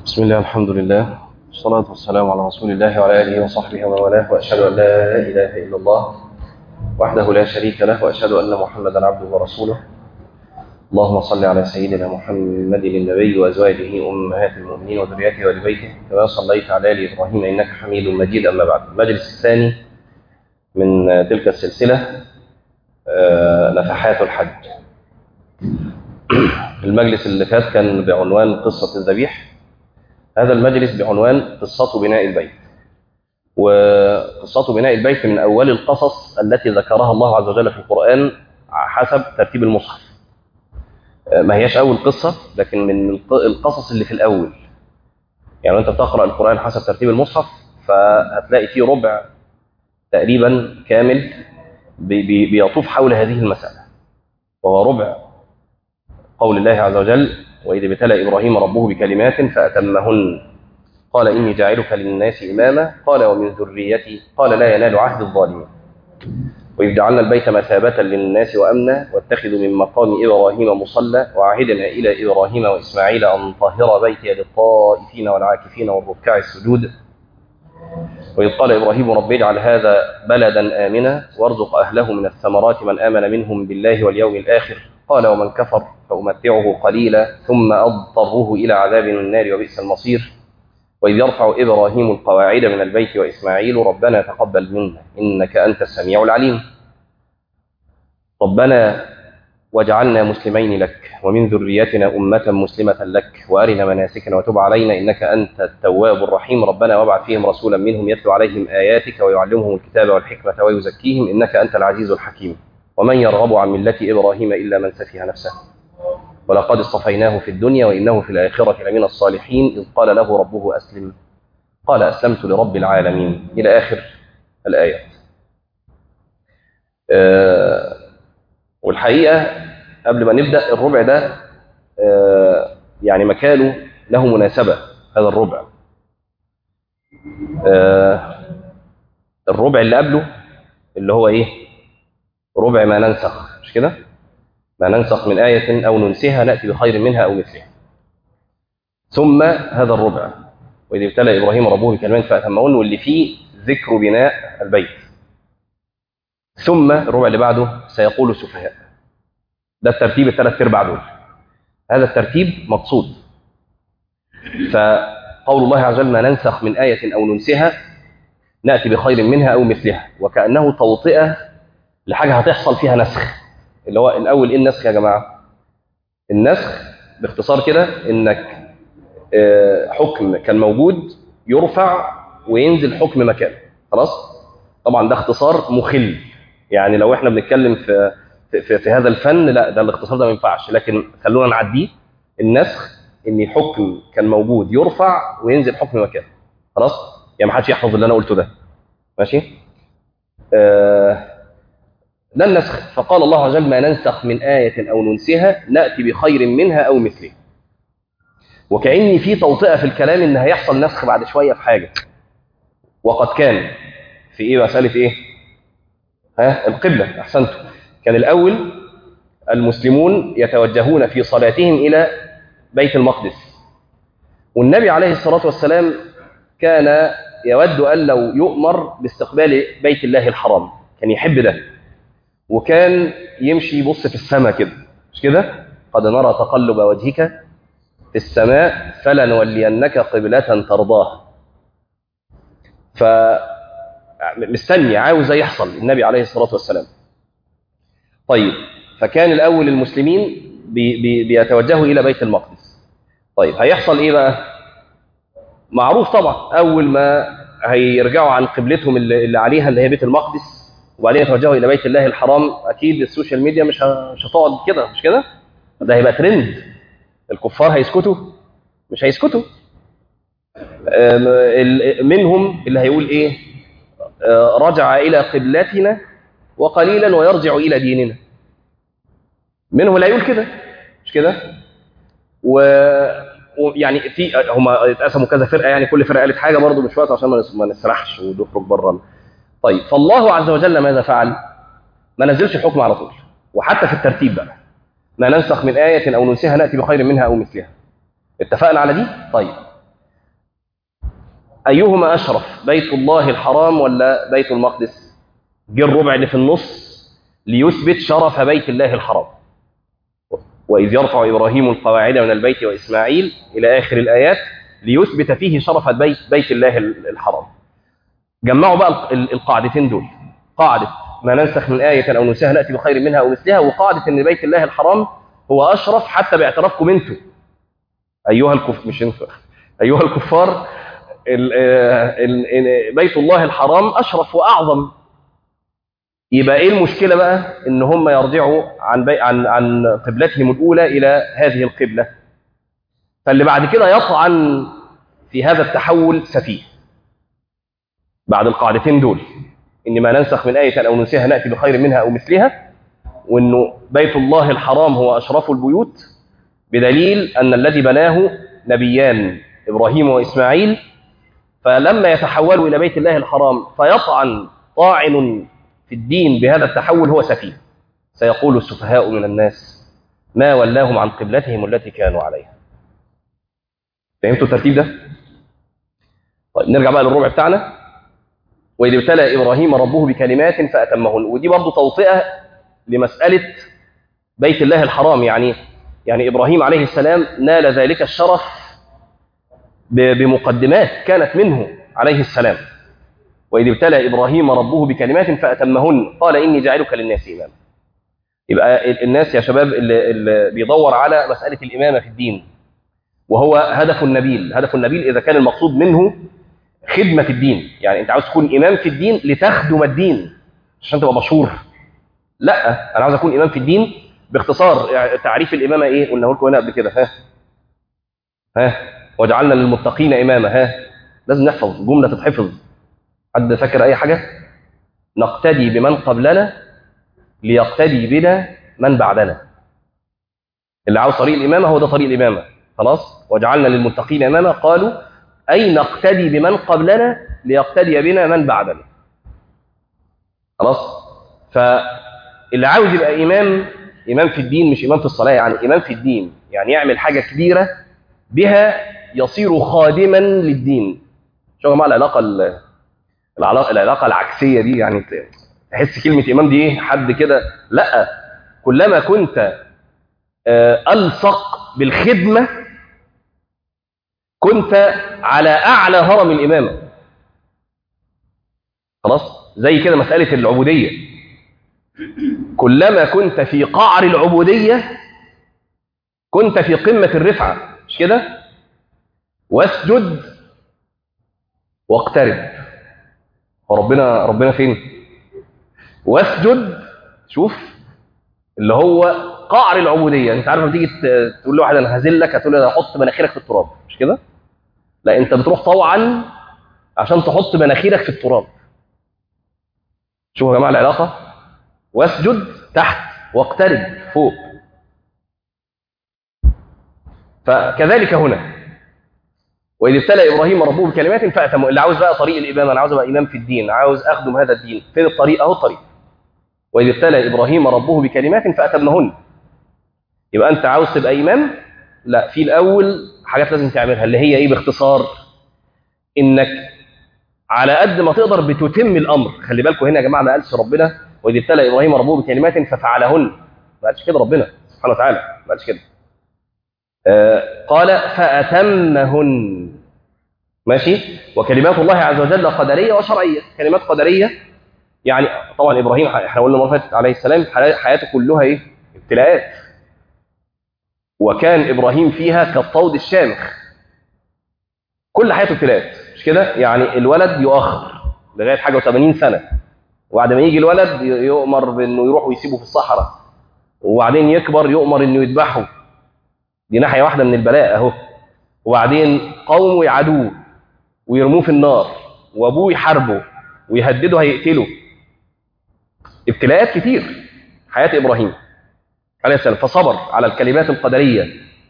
بسم الله الحمد لله والصلاة والسلام على رسول الله وعلى آله وصحبه ومن والاه وأشهد أن لا إله إلا الله وحده لا شريك له وأشهد أن محمدا عبده ورسوله اللهم صل على سيدنا محمد النبي وأزواجه أمهات المؤمنين وذريته وآل بيته كما صليت على آل إبراهيم إنك حميد مجيد أما بعد المجلس الثاني من تلك السلسلة آه، نفحات الحج المجلس اللي فات كان بعنوان قصة الذبيح هذا المجلس بعنوان قصة بناء البيت وقصة بناء البيت من أول القصص التي ذكرها الله عز وجل في القرآن حسب ترتيب المصحف ما هياش أول قصة لكن من القصص اللي في الأول يعني أنت بتقرأ القرآن حسب ترتيب المصحف فهتلاقي فيه ربع تقريبا كامل بي- بي- بيطوف حول هذه المسألة وهو ربع قول الله عز وجل وإذ ابتلى إبراهيم ربه بكلمات فأتمهن قال إني جاعلك للناس إماما قال ومن ذريتي قال لا ينال عهد الظالمين وإذ جعلنا البيت مثابة للناس وأمنا واتخذوا من مقام إبراهيم مصلى وعهدنا إلى إبراهيم وإسماعيل أن طهر بيتي للطائفين والعاكفين والركع السجود وإذ قال إبراهيم رب اجعل هذا بلدا آمنا وارزق أهله من الثمرات من آمن منهم بالله واليوم الآخر قال ومن كفر فأمتعه قليلا ثم أضطره إلى عذاب النار وبئس المصير وإذ يرفع إبراهيم القواعد من البيت وإسماعيل ربنا تقبل منا إنك أنت السميع العليم ربنا واجعلنا مسلمين لك ومن ذريتنا أمة مسلمة لك وأرنا مناسكنا وتب علينا إنك أنت التواب الرحيم ربنا وابعث فيهم رسولا منهم يتلو عليهم آياتك ويعلمهم الكتاب والحكمة ويزكيهم إنك أنت العزيز الحكيم ومن يرغب عن ملة إبراهيم إلا من سفه نفسه ولقد اصطفيناه في الدنيا وإنه في الآخرة لمن الصالحين إذ قال له ربه أسلم قال أسلمت لرب العالمين إلى آخر الآيات آه والحقيقة قبل ما نبدأ الربع ده آه يعني مكانه له مناسبة هذا الربع آه الربع اللي قبله اللي هو إيه ربع ما ننسخ مش كده ما ننسخ من آية أو ننسها نأتي بخير منها أو مثلها ثم هذا الربع وإذ ابتلى إبراهيم ربه بكلمات فأتمهن واللي فيه ذكر بناء البيت ثم الربع اللي بعده سيقول السفهاء ده الترتيب الثلاث ارباع دول هذا الترتيب مقصود فقول الله عز وجل ما ننسخ من آية أو ننسها نأتي بخير منها أو مثلها وكأنه توطئة لحاجة هتحصل فيها نسخ اللي هو الأول إيه النسخ يا جماعة النسخ باختصار كده إنك آه، حكم كان موجود يرفع وينزل حكم مكانه خلاص طبعا ده اختصار مخل يعني لو احنا بنتكلم في في, في, في هذا الفن لا ده الاختصار ده ما ينفعش لكن خلونا نعديه النسخ ان حكم كان موجود يرفع وينزل حكم مكانه خلاص يعني ما حدش يحفظ اللي انا قلته ده ماشي آه ده النسخ فقال الله عز وجل ما ننسخ من آية أو ننسها نأتي بخير منها أو مثلها وكأن في توطئة في الكلام إن هيحصل نسخ بعد شوية في حاجة وقد كان في إيه مسألة إيه ها القبلة أحسنتم كان الأول المسلمون يتوجهون في صلاتهم إلى بيت المقدس والنبي عليه الصلاة والسلام كان يود أن لو يؤمر باستقبال بيت الله الحرام كان يحب ده وكان يمشي يبص في السماء كده مش كده قد نرى تقلب وجهك في السماء فلنولينك قبلة ترضاها ف مستني عاوز يحصل النبي عليه الصلاة والسلام طيب فكان الأول المسلمين بي بي بيتوجهوا إلى بيت المقدس طيب هيحصل إيه بقى معروف طبعا أول ما هيرجعوا عن قبلتهم اللي اللي عليها اللي هي بيت المقدس وبعدين يتوجهوا الى بيت الله الحرام اكيد السوشيال ميديا مش ه- مش هتقعد كده مش كده ده هيبقى ترند الكفار هيسكتوا مش هيسكتوا آم، ال- منهم اللي هيقول ايه آه، رجع الى قبلتنا وقليلا ويرجع الى ديننا منهم اللي هيقول كده مش كده و ويعني في هم اتقسموا كذا فرقه يعني كل فرقه قالت حاجه برضه مش وقت عشان ما نس- ما نسرحش ونخرج بره طيب فالله عز وجل ماذا فعل؟ ما نزلش الحكم على طول وحتى في الترتيب بقى ما ننسخ من آية أو ننسيها نأتي بخير منها أو مثلها اتفقنا على دي؟ طيب أيهما أشرف بيت الله الحرام ولا بيت المقدس جه الربع اللي في النص ليثبت شرف بيت الله الحرام وإذ يرفع إبراهيم القواعد من البيت وإسماعيل إلى آخر الآيات ليثبت فيه شرف بيت, بيت الله الحرام جمعوا بقى القاعدتين دول قاعدة ما ننسخ من آية أو ننساها نأتي بخير منها أو مثلها وقاعدة أن بيت الله الحرام هو أشرف حتى باعترافكم أنتم أيها الكف مش انتوا أيها الكفار ال ال بيت الله الحرام أشرف وأعظم يبقى إيه المشكلة بقى إن هم يرجعوا عن بي عن عن قبلتهم الأولى إلى هذه القبلة فاللي بعد كده يطعن في هذا التحول سفيه بعد القاعدتين دول إن ما ننسخ من آية أو ننسيها نأتي بخير منها أو مثلها وإنه بيت الله الحرام هو أشرف البيوت بدليل أن الذي بناه نبيان إبراهيم وإسماعيل فلما يتحولوا إلى بيت الله الحرام فيطعن طاعن في الدين بهذا التحول هو سفيه سيقول السفهاء من الناس ما ولاهم عن قبلتهم التي كانوا عليها فهمتوا الترتيب ده؟ طيب نرجع بقى للربع بتاعنا وإذ ابتلى إبراهيم ربه بكلمات فأتمهن ودي برضه توطئة لمسألة بيت الله الحرام يعني يعني إبراهيم عليه السلام نال ذلك الشرف بمقدمات كانت منه عليه السلام وإذ ابتلى إبراهيم ربه بكلمات فأتمهن قال إني جاعلك للناس إماما يبقى الناس يا شباب اللي, اللي بيدور على مسألة الإمامة في الدين وهو هدف النبيل هدف النبيل إذا كان المقصود منه خدمة الدين يعني أنت عاوز تكون إمام في الدين لتخدم الدين عشان تبقى مشهور لا أنا عاوز أكون إمام في الدين باختصار يعني تعريف الإمامة إيه قلنا لكم هنا قبل كده ها ها وجعلنا للمتقين إمامة ها لازم نحفظ جملة تتحفظ حد فاكر أي حاجة نقتدي بمن قبلنا ليقتدي بنا من بعدنا اللي عاوز طريق الإمامة هو ده طريق الإمامة خلاص وجعلنا للمتقين إمامة قالوا أي نقتدي بمن قبلنا ليقتدي بنا من بعدنا خلاص فاللي عاوز يبقى إمام إمام في الدين مش إمام في الصلاة يعني إمام في الدين يعني يعمل حاجة كبيرة بها يصير خادما للدين شو يا جماعة العلاقة العلاقة, العلاقة العكسية دي يعني تحس كلمة إمام دي إيه حد كده لا كلما كنت ألصق بالخدمة كنت على أعلى هرم الإمامة خلاص زي كده مسألة العبودية كلما كنت في قعر العبودية كنت في قمة الرفعة مش كده واسجد واقترب وربنا ربنا فين واسجد شوف اللي هو قعر العبودية انت عارف لما تيجي تقول لواحد انا هذلك هتقول له احط مناخيرك في التراب مش كده لا انت بتروح طوعا عشان تحط مناخيرك في التراب شوفوا يا جماعه العلاقه واسجد تحت واقترب فوق فكذلك هنا وإذ ابتلى إبراهيم ربه بكلمات فأتم اللي عاوز بقى طريق الإمامة أنا عاوز أبقى إمام في الدين عاوز أخدم هذا الدين فين الطريق أهو الطريق وإذ ابتلى إبراهيم ربه بكلمات فأتمهن يبقى أنت عاوز تبقى إمام لا في الأول حاجات لازم تعملها اللي هي إيه باختصار إنك على قد ما تقدر بتتم الأمر خلي بالكم هنا يا جماعة ما قالش ربنا وإذ ابتلى إبراهيم ربه بكلمات ففعلهن ما قالش كده ربنا سبحانه وتعالى ما قالش كده آه قال فأتمهن ماشي وكلمات الله عز وجل قدرية وشرعية كلمات قدرية يعني طبعا إبراهيم احنا قلنا مرة فاتت عليه السلام حياته كلها إيه ابتلاءات وكان إبراهيم فيها كالطود الشامخ كل حياته ابتلاءات مش كده يعني الولد يؤخر لغاية حاجة و80 سنة وبعد ما يجي الولد يؤمر بأنه يروح ويسيبه في الصحراء وبعدين يكبر يؤمر أنه يذبحه دي ناحية واحدة من البلاء أهو وبعدين قومه يعادوه ويرموه في النار وأبوه يحاربه ويهدده هيقتله ابتلاءات كتير حياة إبراهيم عليه السلام فصبر على الكلمات القدرية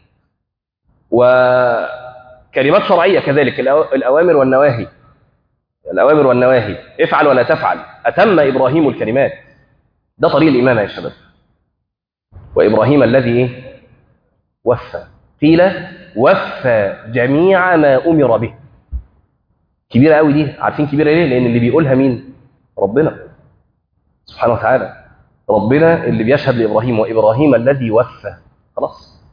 وكلمات شرعية كذلك الأوامر والنواهي الأوامر والنواهي افعل ولا تفعل أتم إبراهيم الكلمات ده طريق الإمامة يا شباب وإبراهيم الذي وفى قيل وفى جميع ما أمر به كبيرة قوي دي عارفين كبيرة ليه لأن اللي بيقولها مين ربنا سبحانه وتعالى ربنا اللي بيشهد لإبراهيم وإبراهيم الذي وفى خلاص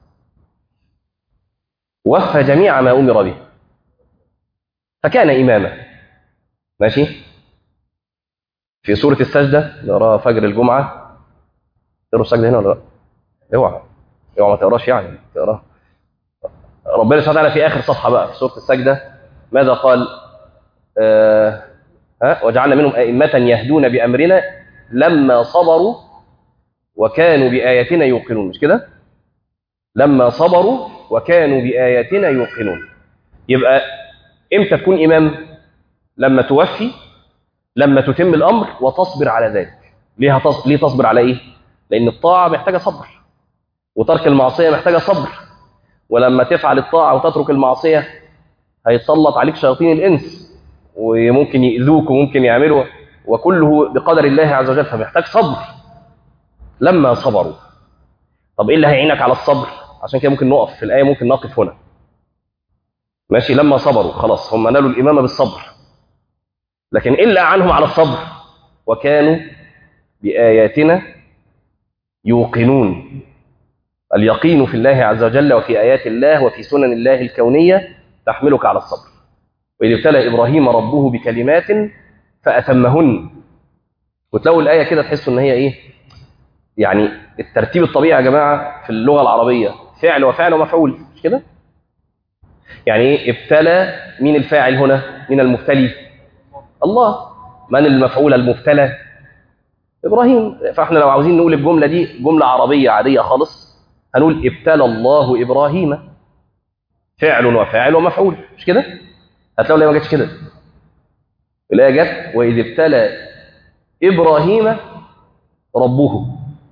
وفى جميع ما أمر به فكان إماما ماشي في سورة السجدة نقراها فجر الجمعة تقروا السجدة هنا ولا لا؟ اوعى اوعى ما تقراش يعني تقراها ربنا سبحانه وتعالى في آخر صفحة بقى في سورة السجدة ماذا قال؟ آه ها وجعلنا منهم أئمة يهدون بأمرنا لما صبروا وكانوا بآياتنا يوقنون مش كده؟ لما صبروا وكانوا بآياتنا يوقنون يبقى امتى تكون إمام؟ لما توفي لما تتم الأمر وتصبر على ذلك ليه, تص... ليه تصبر على إيه؟ لأن الطاعة محتاجة صبر وترك المعصية محتاجة صبر ولما تفعل الطاعة وتترك المعصية هيتسلط عليك شياطين الإنس وممكن يؤذوك وممكن يعملوا وكله بقدر الله عز وجل فمحتاج صبر لما صبروا طب ايه اللي هيعينك على الصبر عشان كده ممكن نقف في الآية ممكن نقف هنا ماشي لما صبروا خلاص هم نالوا الإمامة بالصبر لكن إلا عنهم على الصبر وكانوا بآياتنا يوقنون اليقين في الله عز وجل وفي آيات الله وفي سنن الله الكونية تحملك على الصبر وإذ ابتلى إبراهيم ربه بكلمات فأتمهن وتلاقوا الآية كده تحسوا إن هي إيه يعني الترتيب الطبيعي يا جماعة في اللغة العربية فعل وفعل ومفعول مش كده يعني إيه ابتلى مين الفاعل هنا مين المبتلي الله من المفعول المبتلى إبراهيم فإحنا لو عاوزين نقول الجملة دي جملة عربية عادية خالص هنقول ابتلى الله إبراهيم فعل وفاعل ومفعول مش كده هتلاقوا الآية ما جاتش كده الآية جت وإذ ابتلى إبراهيم ربه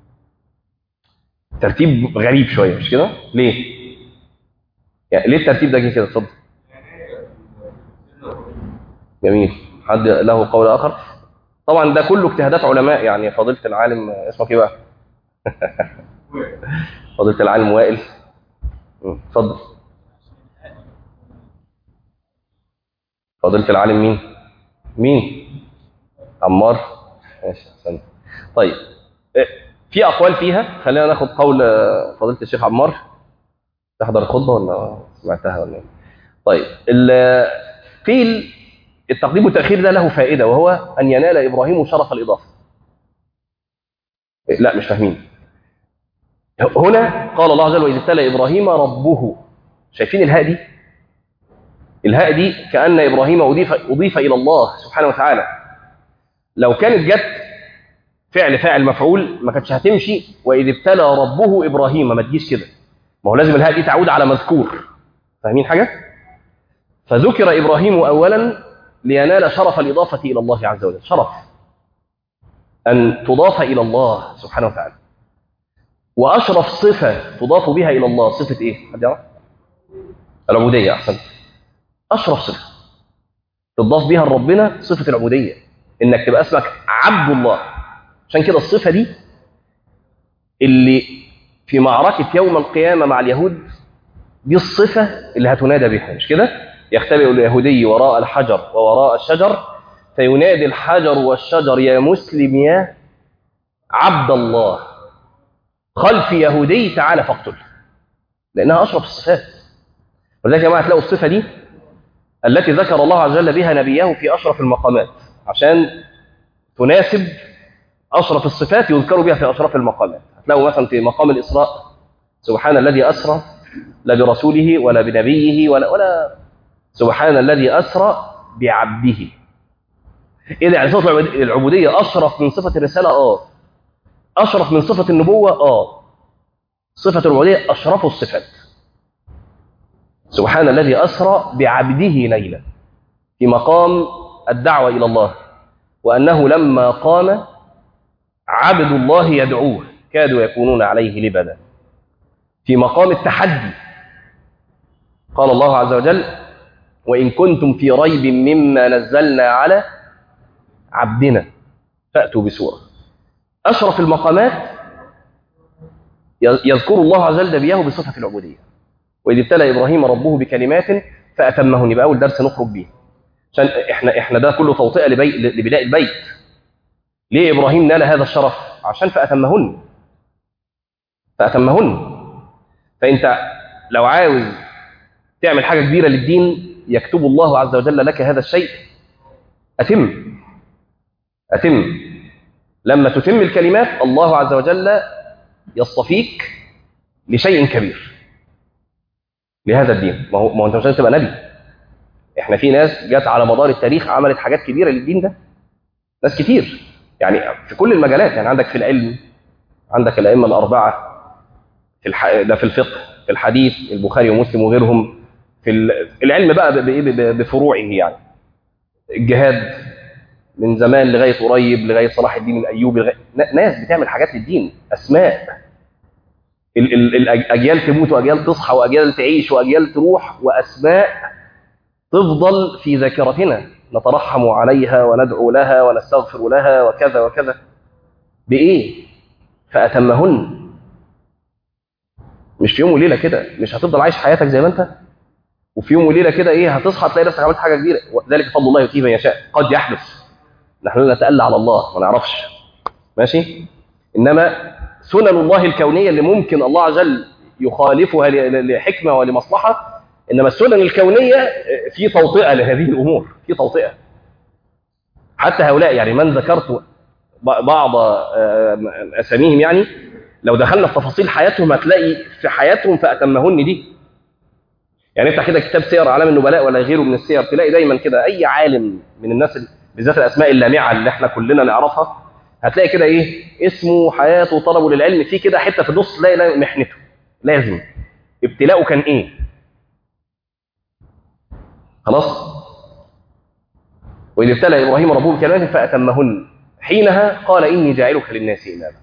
ترتيب غريب شوية مش كده ليه يعني ليه الترتيب ده جه كده اتفضل جميل حد له قول آخر طبعا ده كله اجتهادات علماء يعني فضيلة العالم اسمك ايه بقى فضيلة العالم وائل اتفضل فضيلة العالم مين مين عمار ماشي احسنت طيب في اقوال فيها خلينا ناخد قول فضيلة الشيخ عمار تحضر الخطبه ولا سمعتها ولا طيب قيل التقديم والتأخير ده له فائدة وهو أن ينال إبراهيم شرف الإضافة لا مش فاهمين هنا قال الله عز وجل وإذ ابتلى إبراهيم ربه شايفين الهاء دي الهاء دي كأن إبراهيم أضيف, أضيف إلى الله سبحانه وتعالى لو كانت جت فعل فاعل مفعول ما كانتش هتمشي وإذ ابتلى ربه إبراهيم ما تجيش كده ما هو لازم الهاء دي تعود على مذكور فاهمين حاجة؟ فذكر إبراهيم أولا لينال شرف الإضافة إلى الله عز وجل شرف أن تضاف إلى الله سبحانه وتعالى وأشرف صفة تضاف بها إلى الله صفة إيه؟ حد يعرف؟ العبودية أحسن أشرف صفة تضاف بها لربنا صفة العبودية إنك تبقى اسمك عبد الله عشان كده الصفة دي اللي في معركة يوم القيامة مع اليهود دي الصفة اللي هتنادى بها مش كده؟ يختبئ اليهودي وراء الحجر ووراء الشجر فينادي الحجر والشجر يا مسلم يا عبد الله خلف يهودي تعالى فاقتل لأنها أشرف الصفات ولذلك يا جماعة تلاقوا الصفة دي التي ذكر الله عز وجل بها نبيه في أشرف المقامات عشان تناسب أشرف الصفات يذكر بها في أشرف المقامات هتلاقوا مثلا في مقام الإسراء سبحان الذي أسرى لا برسوله ولا بنبيه ولا ولا سبحان الذي أسرى بعبده إيه ده يعني صفة العبودية أشرف من صفة الرسالة آه أشرف من صفة النبوة آه صفة العبودية أشرف الصفات سبحان الذي أسرى بعبده ليلا في مقام الدعوة إلى الله وأنه لما قام عبد الله يدعوه كادوا يكونون عليه لبدا في مقام التحدي قال الله عز وجل وإن كنتم في ريب مما نزلنا على عبدنا فأتوا بسورة أشرف المقامات يذكر الله عز وجل نبيه بصفة العبودية وإذ ابتلى إبراهيم ربه بكلمات فأتمهن يبقى أول درس نخرج به عشان احنا احنا ده كله توطئه لبي... لبناء البيت ليه ابراهيم نال هذا الشرف عشان فاتمهن فاتمهن فانت لو عاوز تعمل حاجه كبيره للدين يكتب الله عز وجل لك هذا الشيء اتم اتم لما تتم الكلمات الله عز وجل يصطفيك لشيء كبير لهذا الدين ما هو ما هو انت مش لازم تبقى نبي احنا في ناس جت على مدار التاريخ عملت حاجات كبيره للدين ده ناس كتير يعني في كل المجالات يعني عندك في العلم عندك الائمه الاربعه في الح... ده في الفقه في الحديث البخاري ومسلم وغيرهم في العلم بقى بفروعه يعني الجهاد من زمان لغايه قريب لغايه صلاح الدين الايوبي لغاية... ناس بتعمل حاجات للدين اسماء ال... ال... الاجيال تموت واجيال تصحى واجيال تعيش واجيال تروح واسماء تفضل في ذاكرتنا نترحم عليها وندعو لها ونستغفر لها وكذا وكذا بايه فاتمهن مش في يوم وليله كده مش هتفضل عايش حياتك زي ما انت وفي يوم وليله كده ايه هتصحى تلاقي نفسك عملت حاجه كبيره وذلك فضل الله يؤتيه من يشاء قد يحدث نحن لا نتألى على الله ما نعرفش ماشي انما سنن الله الكونيه اللي ممكن الله عز وجل يخالفها لحكمه ولمصلحه انما السنن الكونيه في توطئه لهذه الامور في توطئه حتى هؤلاء يعني من ذكرت بعض اساميهم يعني لو دخلنا في تفاصيل حياتهم هتلاقي في حياتهم فاتمهن دي يعني افتح كده كتاب سير اعلام النبلاء ولا غيره من السير تلاقي دايما كده اي عالم من الناس بالذات الاسماء اللامعه اللي احنا كلنا نعرفها هتلاقي كده ايه اسمه حياته وطلبه للعلم في كده حته في النص تلاقي محنته لازم ابتلاؤه كان ايه خلاص وإذ ابتلى إبراهيم ربه بكلمات فأتمهن حينها قال إني جاعلك للناس إماما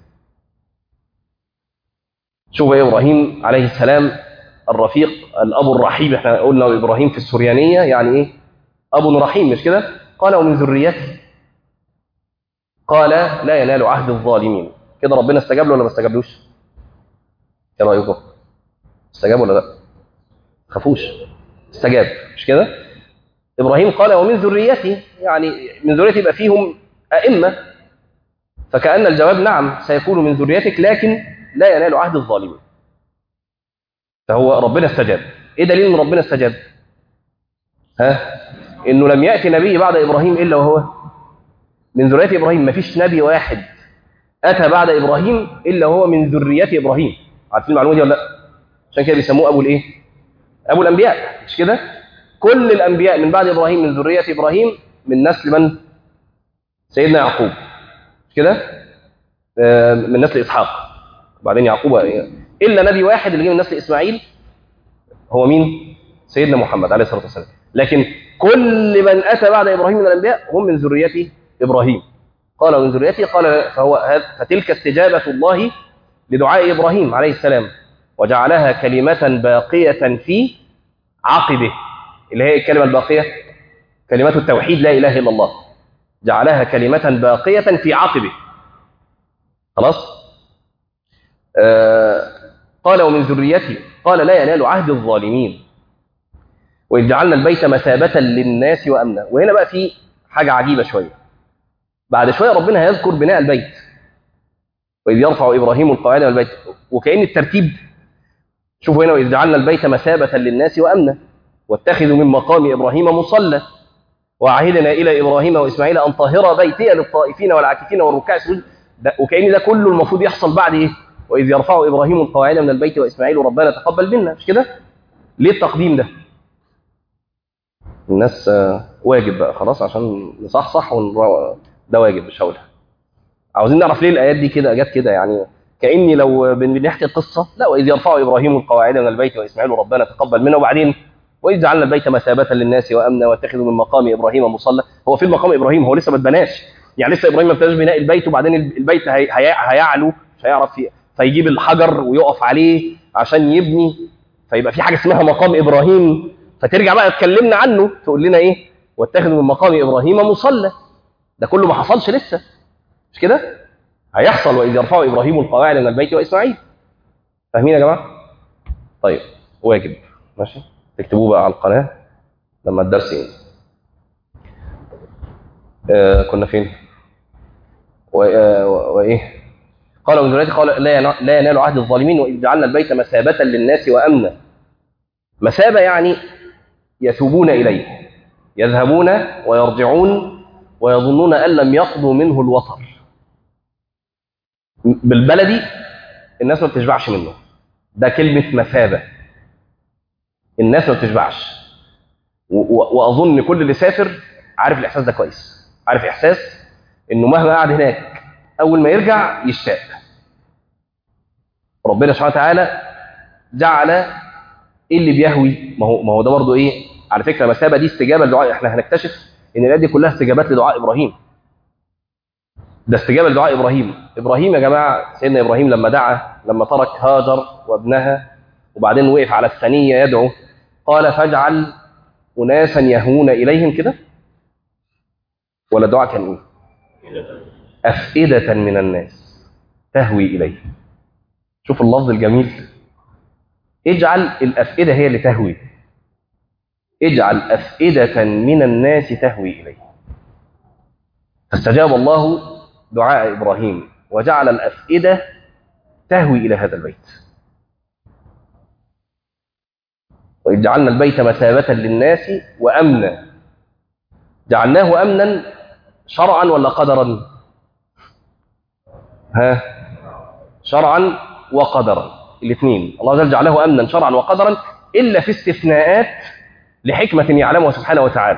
شوف يا إبراهيم عليه السلام الرفيق الأب الرحيم احنا قلنا إبراهيم في السريانية يعني إيه أب رحيم مش كده قال ومن ذريته قال لا ينال عهد الظالمين كده ربنا استجاب له ولا ما استجابلوش ايه رايكم استجاب ولا لا خافوش استجاب مش كده ابراهيم قال ومن ذريتي يعني من ذريتي يبقى فيهم ائمه فكان الجواب نعم سيكون من ذريتك لكن لا ينال عهد الظالمين فهو ربنا استجاب ايه دليل ان ربنا استجاب ها انه لم ياتي نبي بعد ابراهيم الا وهو من ذريه ابراهيم ما فيش نبي واحد اتى بعد ابراهيم الا وهو من ذريه ابراهيم عارفين المعلومه دي ولا لا عشان كده بيسموه ابو الايه ابو الانبياء مش كده كل الانبياء من بعد ابراهيم من ذريه ابراهيم من نسل من سيدنا يعقوب مش كده آه من نسل اسحاق وبعدين يعقوب الا نبي واحد اللي جه من نسل اسماعيل هو مين سيدنا محمد عليه الصلاه والسلام لكن كل من اتى بعد ابراهيم من الانبياء هم من ذريه ابراهيم قال من ذريتي قال فهو فتلك استجابه الله لدعاء ابراهيم عليه السلام وجعلها كلمه باقيه في عقبه اللي هي الكلمه الباقيه كلمه التوحيد لا اله الا الله جعلها كلمه باقيه في عقبه خلاص آه قال ومن ذريتي قال لا ينال عهد الظالمين وإذ جعلنا البيت مثابة للناس وأمنا وهنا بقى في حاجة عجيبة شوية بعد شوية ربنا هيذكر بناء البيت وإذ يرفع إبراهيم القواعد من البيت وكأن الترتيب شوفوا هنا وإذ جعلنا البيت مثابة للناس وأمنا واتخذوا من مقام إبراهيم مصلى وعهدنا إلى إبراهيم وإسماعيل أن طهر بيتي للطائفين والعاكفين والركع السجود وكأن ده كله المفروض يحصل بعد إيه؟ وإذ يرفع إبراهيم القواعد من البيت وإسماعيل ربنا تقبل منا مش كده؟ ليه التقديم ده؟ الناس واجب بقى خلاص عشان نصحصح ونرو... ده واجب مش هقولها عاوزين نعرف ليه الايات دي كده جت كده يعني كاني لو بنحكي القصه لا واذ يرفع ابراهيم القواعد من البيت واسماعيل ربنا تقبل منا وبعدين واذ جعلنا البيت مثابه للناس وامنا واتخذوا من مقام ابراهيم مصلى هو في مقام ابراهيم هو لسه ما اتبناش يعني لسه ابراهيم ما ابتداش بناء البيت وبعدين البيت هي... هي... هيعلو مش هيعرف في... فيجيب الحجر ويقف عليه عشان يبني فيبقى في حاجه اسمها مقام ابراهيم فترجع بقى تكلمنا عنه تقول لنا ايه واتخذوا من مقام ابراهيم مصلى ده كله ما حصلش لسه مش كده هيحصل واذ يرفع ابراهيم القواعد من البيت واسماعيل فاهمين يا جماعه طيب واجب ماشي تكتبوه بقى على القناه لما الدرس ينزل آه كنا فين و- آه، و- وايه قال ابن دلوقتي قال لا ينا- لا ينال عهد الظالمين واذ جعلنا البيت مثابه للناس وامنا مثابه يعني يثوبون اليه يذهبون ويرجعون ويظنون ان لم يقضوا منه الوطر بالبلدي الناس ما بتشبعش منه ده كلمه مثابه الناس ما بتشبعش و- و- واظن كل اللي سافر عارف الاحساس ده كويس عارف احساس انه مهما قعد هناك اول ما يرجع يشتاق ربنا سبحانه وتعالى جعل ايه اللي بيهوي ما هو ما هو ده برضه ايه على فكره مثابه دي استجابه لدعاء احنا هنكتشف ان الايات دي كلها استجابات لدعاء ابراهيم ده استجابه لدعاء ابراهيم ابراهيم يا جماعه سيدنا ابراهيم لما دعا لما ترك هاجر وابنها وبعدين وقف على الثنيه يدعو قال فاجعل اناسا يهون اليهم كده ولا دعاء كان ايه افئده من الناس تهوي اليه شوف اللفظ الجميل اجعل الافئده هي اللي تهوي اجعل افئده من الناس تهوي اليه فاستجاب الله دعاء ابراهيم وجعل الافئده تهوي الى هذا البيت وإذ جعلنا البيت مثابة للناس وأمنا جعلناه أمنا شرعا ولا قدرا ها شرعا وقدرا الاثنين الله عز وجل جعله أمنا شرعا وقدرا إلا في استثناءات لحكمة يعلمها سبحانه وتعالى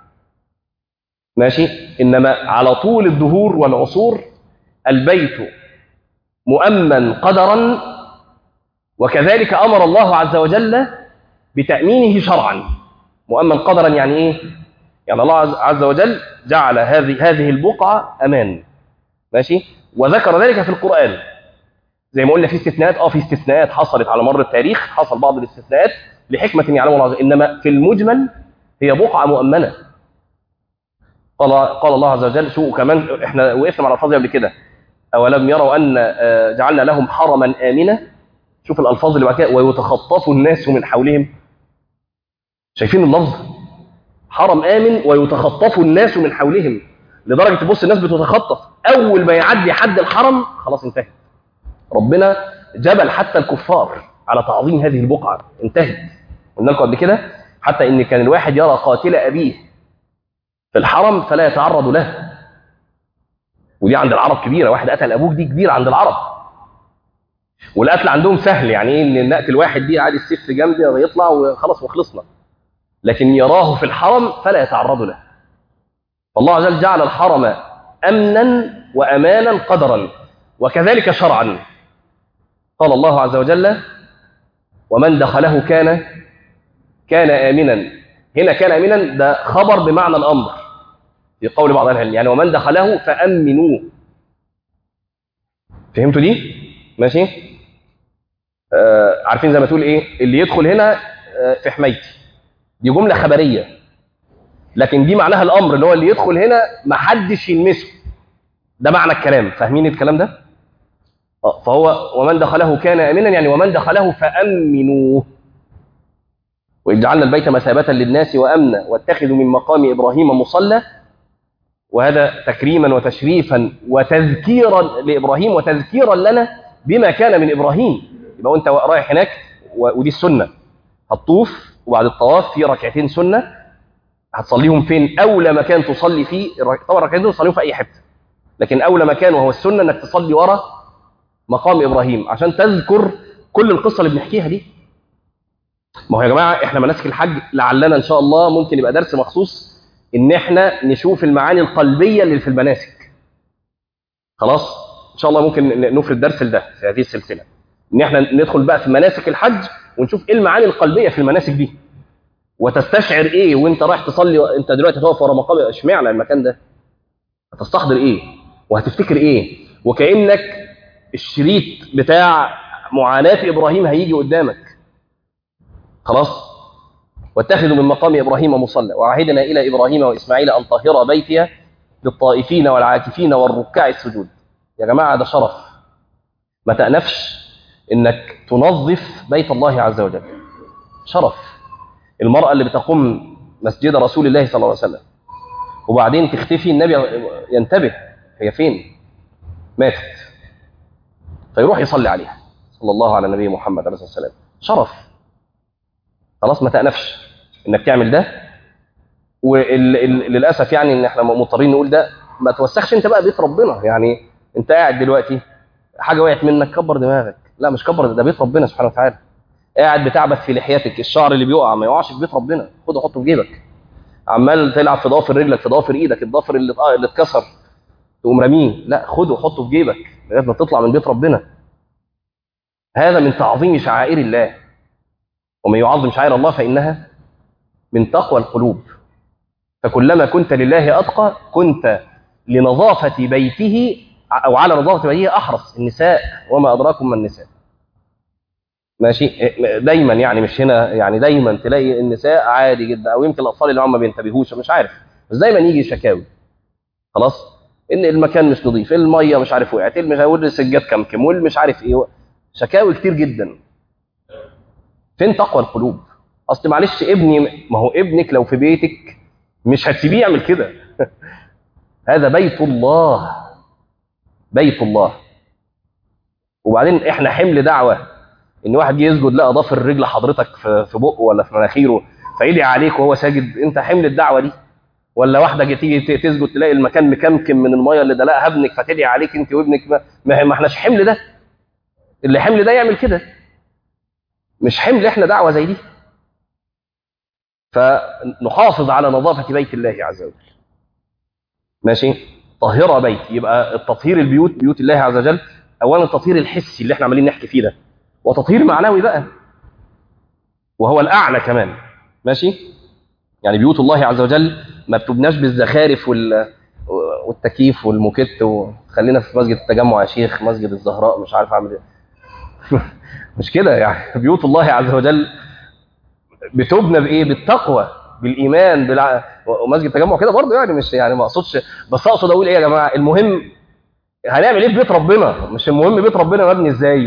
ماشي إنما على طول الدهور والعصور البيت مؤمن قدرا وكذلك أمر الله عز وجل بتأمينه شرعا مؤمن قدرا يعني ايه يعني الله عز- عز وجل جعل هذه هذه البقعة امان ماشي وذكر ذلك في القرآن زي ما قلنا في استثناءات اه في استثناءات حصلت على مر التاريخ حصل بعض الاستثناءات لحكمة يعلمها الله عز وجل انما في المجمل هي بقعة مؤمنة قال قال الله عز وجل شو كمان احنا وقفنا مع الالفاظ قبل كده اولم يروا ان آه، جعلنا لهم حرما امنا شوف الالفاظ اللي بعد كده ويتخطف الناس من حولهم شايفين اللفظ حرم امن ويتخطف الناس من حولهم لدرجه تبص الناس بتتخطف اول ما يعدي حد الحرم خلاص انتهت ربنا جبل حتى الكفار على تعظيم هذه البقعه انتهت قلنا لكم قبل كده حتى ان كان الواحد يرى قاتل ابيه في الحرم فلا يتعرض له ودي عند العرب كبيره واحد قتل ابوك دي كبيره عند العرب والقتل عندهم سهل يعني ايه ان نقتل واحد دي عادي السيف في جنبي يطلع وخلاص وخلصنا لكن يراه في الحرم فلا يتعرض له فالله عز وجل جعل الحرم امنا وامانا قدرا وكذلك شرعا قال الله عز وجل ومن دخله كان كان امنا هنا كان امنا ده خبر بمعنى الامر في قول بعض اهل العلم يعني ومن دخله فامنوه فهمتوا دي ماشي آه عارفين زي ما تقول ايه اللي يدخل هنا آه في حمايتي دي جمله خبريه لكن دي معناها الامر اللي هو اللي يدخل هنا ما حدش يلمسه ده معنى الكلام فاهمين الكلام ده آه، فهو ومن دخله كان امنا يعني ومن دخله فامنوه واذ جعلنا البيت مثابه للناس وامنا واتخذوا من مقام ابراهيم مصلى وهذا تكريما وتشريفا وتذكيرا لابراهيم وتذكيرا لنا بما كان من ابراهيم يبقى وانت رايح هناك و- ودي السنه هتطوف وبعد الطواف في ركعتين سنه هتصليهم فين اولى مكان تصلي فيه الرك- طبعا الركعتين دول تصليهم في اي حته لكن اولى مكان وهو السنه انك تصلي ورا مقام ابراهيم عشان تذكر كل القصه اللي بنحكيها دي ما هو يا جماعه احنا مناسك الحج لعلنا ان شاء الله ممكن يبقى درس مخصوص ان احنا نشوف المعاني القلبيه اللي في المناسك خلاص ان شاء الله ممكن ن- نفرد درس لده في هذه السلسله ان احنا ندخل بقى في مناسك الحج ونشوف ايه المعاني القلبيه في المناسك دي وتستشعر ايه وانت رايح تصلي انت دلوقتي هتقف ورا مقام اشمعنى المكان ده هتستحضر ايه وهتفتكر ايه وكانك الشريط بتاع معاناه ابراهيم هيجي قدامك خلاص واتخذوا من مقام ابراهيم مصلى وعهدنا الى ابراهيم واسماعيل ان طهر بيتي للطائفين والعاكفين والركع السجود يا جماعه ده شرف ما تأنفش انك تنظف بيت الله عز وجل شرف المرأة اللي بتقوم مسجد رسول الله صلى الله عليه وسلم وبعدين تختفي النبي ينتبه هي فين ماتت فيروح يصلي عليها صلى الله على النبي محمد عليه الصلاه والسلام شرف خلاص ما تأنفش انك تعمل ده وللاسف يعني ان احنا مضطرين نقول ده ما توسخش انت بقى بيت ربنا يعني انت قاعد دلوقتي حاجه وقعت منك كبر دماغك لا مش كبر ده بيت ربنا سبحانه وتعالى قاعد بتعبث في لحيتك الشعر اللي بيقع ما يقعش في بيت ربنا خده حطه في جيبك عمال تلعب في ضافر رجلك في ضافر ايدك الضافر اللي اللي اتكسر تقوم راميه لا خده حطه في جيبك لغايه ما تطلع من بيت ربنا هذا من تعظيم شعائر الله ومن يعظم شعائر الله فانها من تقوى القلوب فكلما كنت لله اتقى كنت لنظافه بيته او على نظافه بيته احرص النساء وما ادراكم ما النساء ماشي دايما يعني مش هنا يعني دايما تلاقي النساء عادي جدا او يمكن الاطفال اللي هم ما بينتبهوش مش عارف بس دايما يجي شكاوي خلاص ان المكان مش نظيف الميه مش عارف وقعت مش هقول السجاد كمكم واللي مش عارف ايه شكاوي كتير جدا فين تقوى القلوب اصل معلش ابني ما هو ابنك لو في بيتك مش هتسيبيه يعمل كده هذا بيت الله بيت الله وبعدين احنا حمل دعوه ان واحد جه يسجد لقى ضافر رجل حضرتك في في بقه ولا في مناخيره فيدعي عليك وهو ساجد انت حمل الدعوه دي ولا واحده جه تيجي تسجد تلاقي المكان مكمكم من الميه اللي دلقها ابنك فتدعي عليك انت وابنك ما, ما احناش حمل ده اللي حمل ده يعمل كده مش حمل احنا دعوه زي دي فنحافظ على نظافه بيت الله عز وجل ماشي طهر بيت يبقى التطهير البيوت بيوت الله عز وجل اولا التطهير الحسي اللي احنا عمالين نحكي فيه ده وتطهير معنوي بقى وهو الاعلى كمان ماشي يعني بيوت الله عز وجل ما بتبناش بالزخارف وال والتكييف والموكيت وخلينا في مسجد التجمع يا شيخ مسجد الزهراء مش عارف اعمل ايه مش كده يعني بيوت الله عز وجل بتبنى بايه بالتقوى بالايمان بالع... ومسجد التجمع كده برضه يعني مش يعني ما اقصدش بس اقصد اقول ايه يا جماعه المهم هنعمل ايه في بيت ربنا مش المهم بيت ربنا مبني ازاي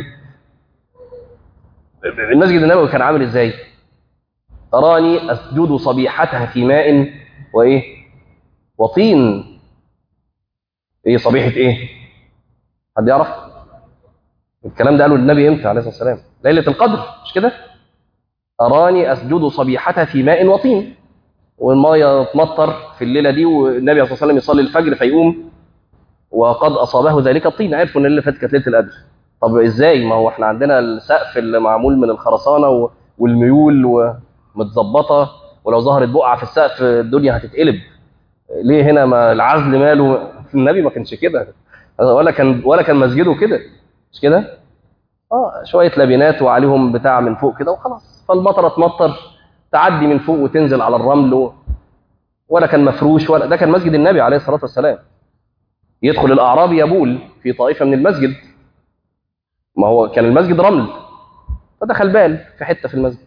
المسجد النبوي كان عامل ازاي تراني اسجد صبيحتها في ماء وايه وطين ايه صبيحه ايه حد يعرف الكلام ده قاله النبي امتى عليه الصلاه والسلام ليله القدر مش كده اراني اسجد صبيحتها في ماء وطين والميه تمطر في الليله دي والنبي صلى الله عليه وسلم يصلي الفجر فيقوم وقد اصابه ذلك الطين عرفوا ان الليله فاتت كانت ليله القدر طب ازاي ما هو احنا عندنا السقف اللي معمول من الخرسانه والميول ومتظبطه ولو ظهرت بقعه في السقف الدنيا هتتقلب ليه هنا ما العزل ماله النبي ما كانش كده ولا كان ولا كان مسجده كده مش كده اه شويه لبنات وعليهم بتاع من فوق كده وخلاص فالمطره تمطر تعدي من فوق وتنزل على الرمل و... ولا كان مفروش ولا ده كان مسجد النبي عليه الصلاه والسلام يدخل الاعرابي يبول في طائفه من المسجد ما هو كان المسجد رمل فدخل بال في حته في المسجد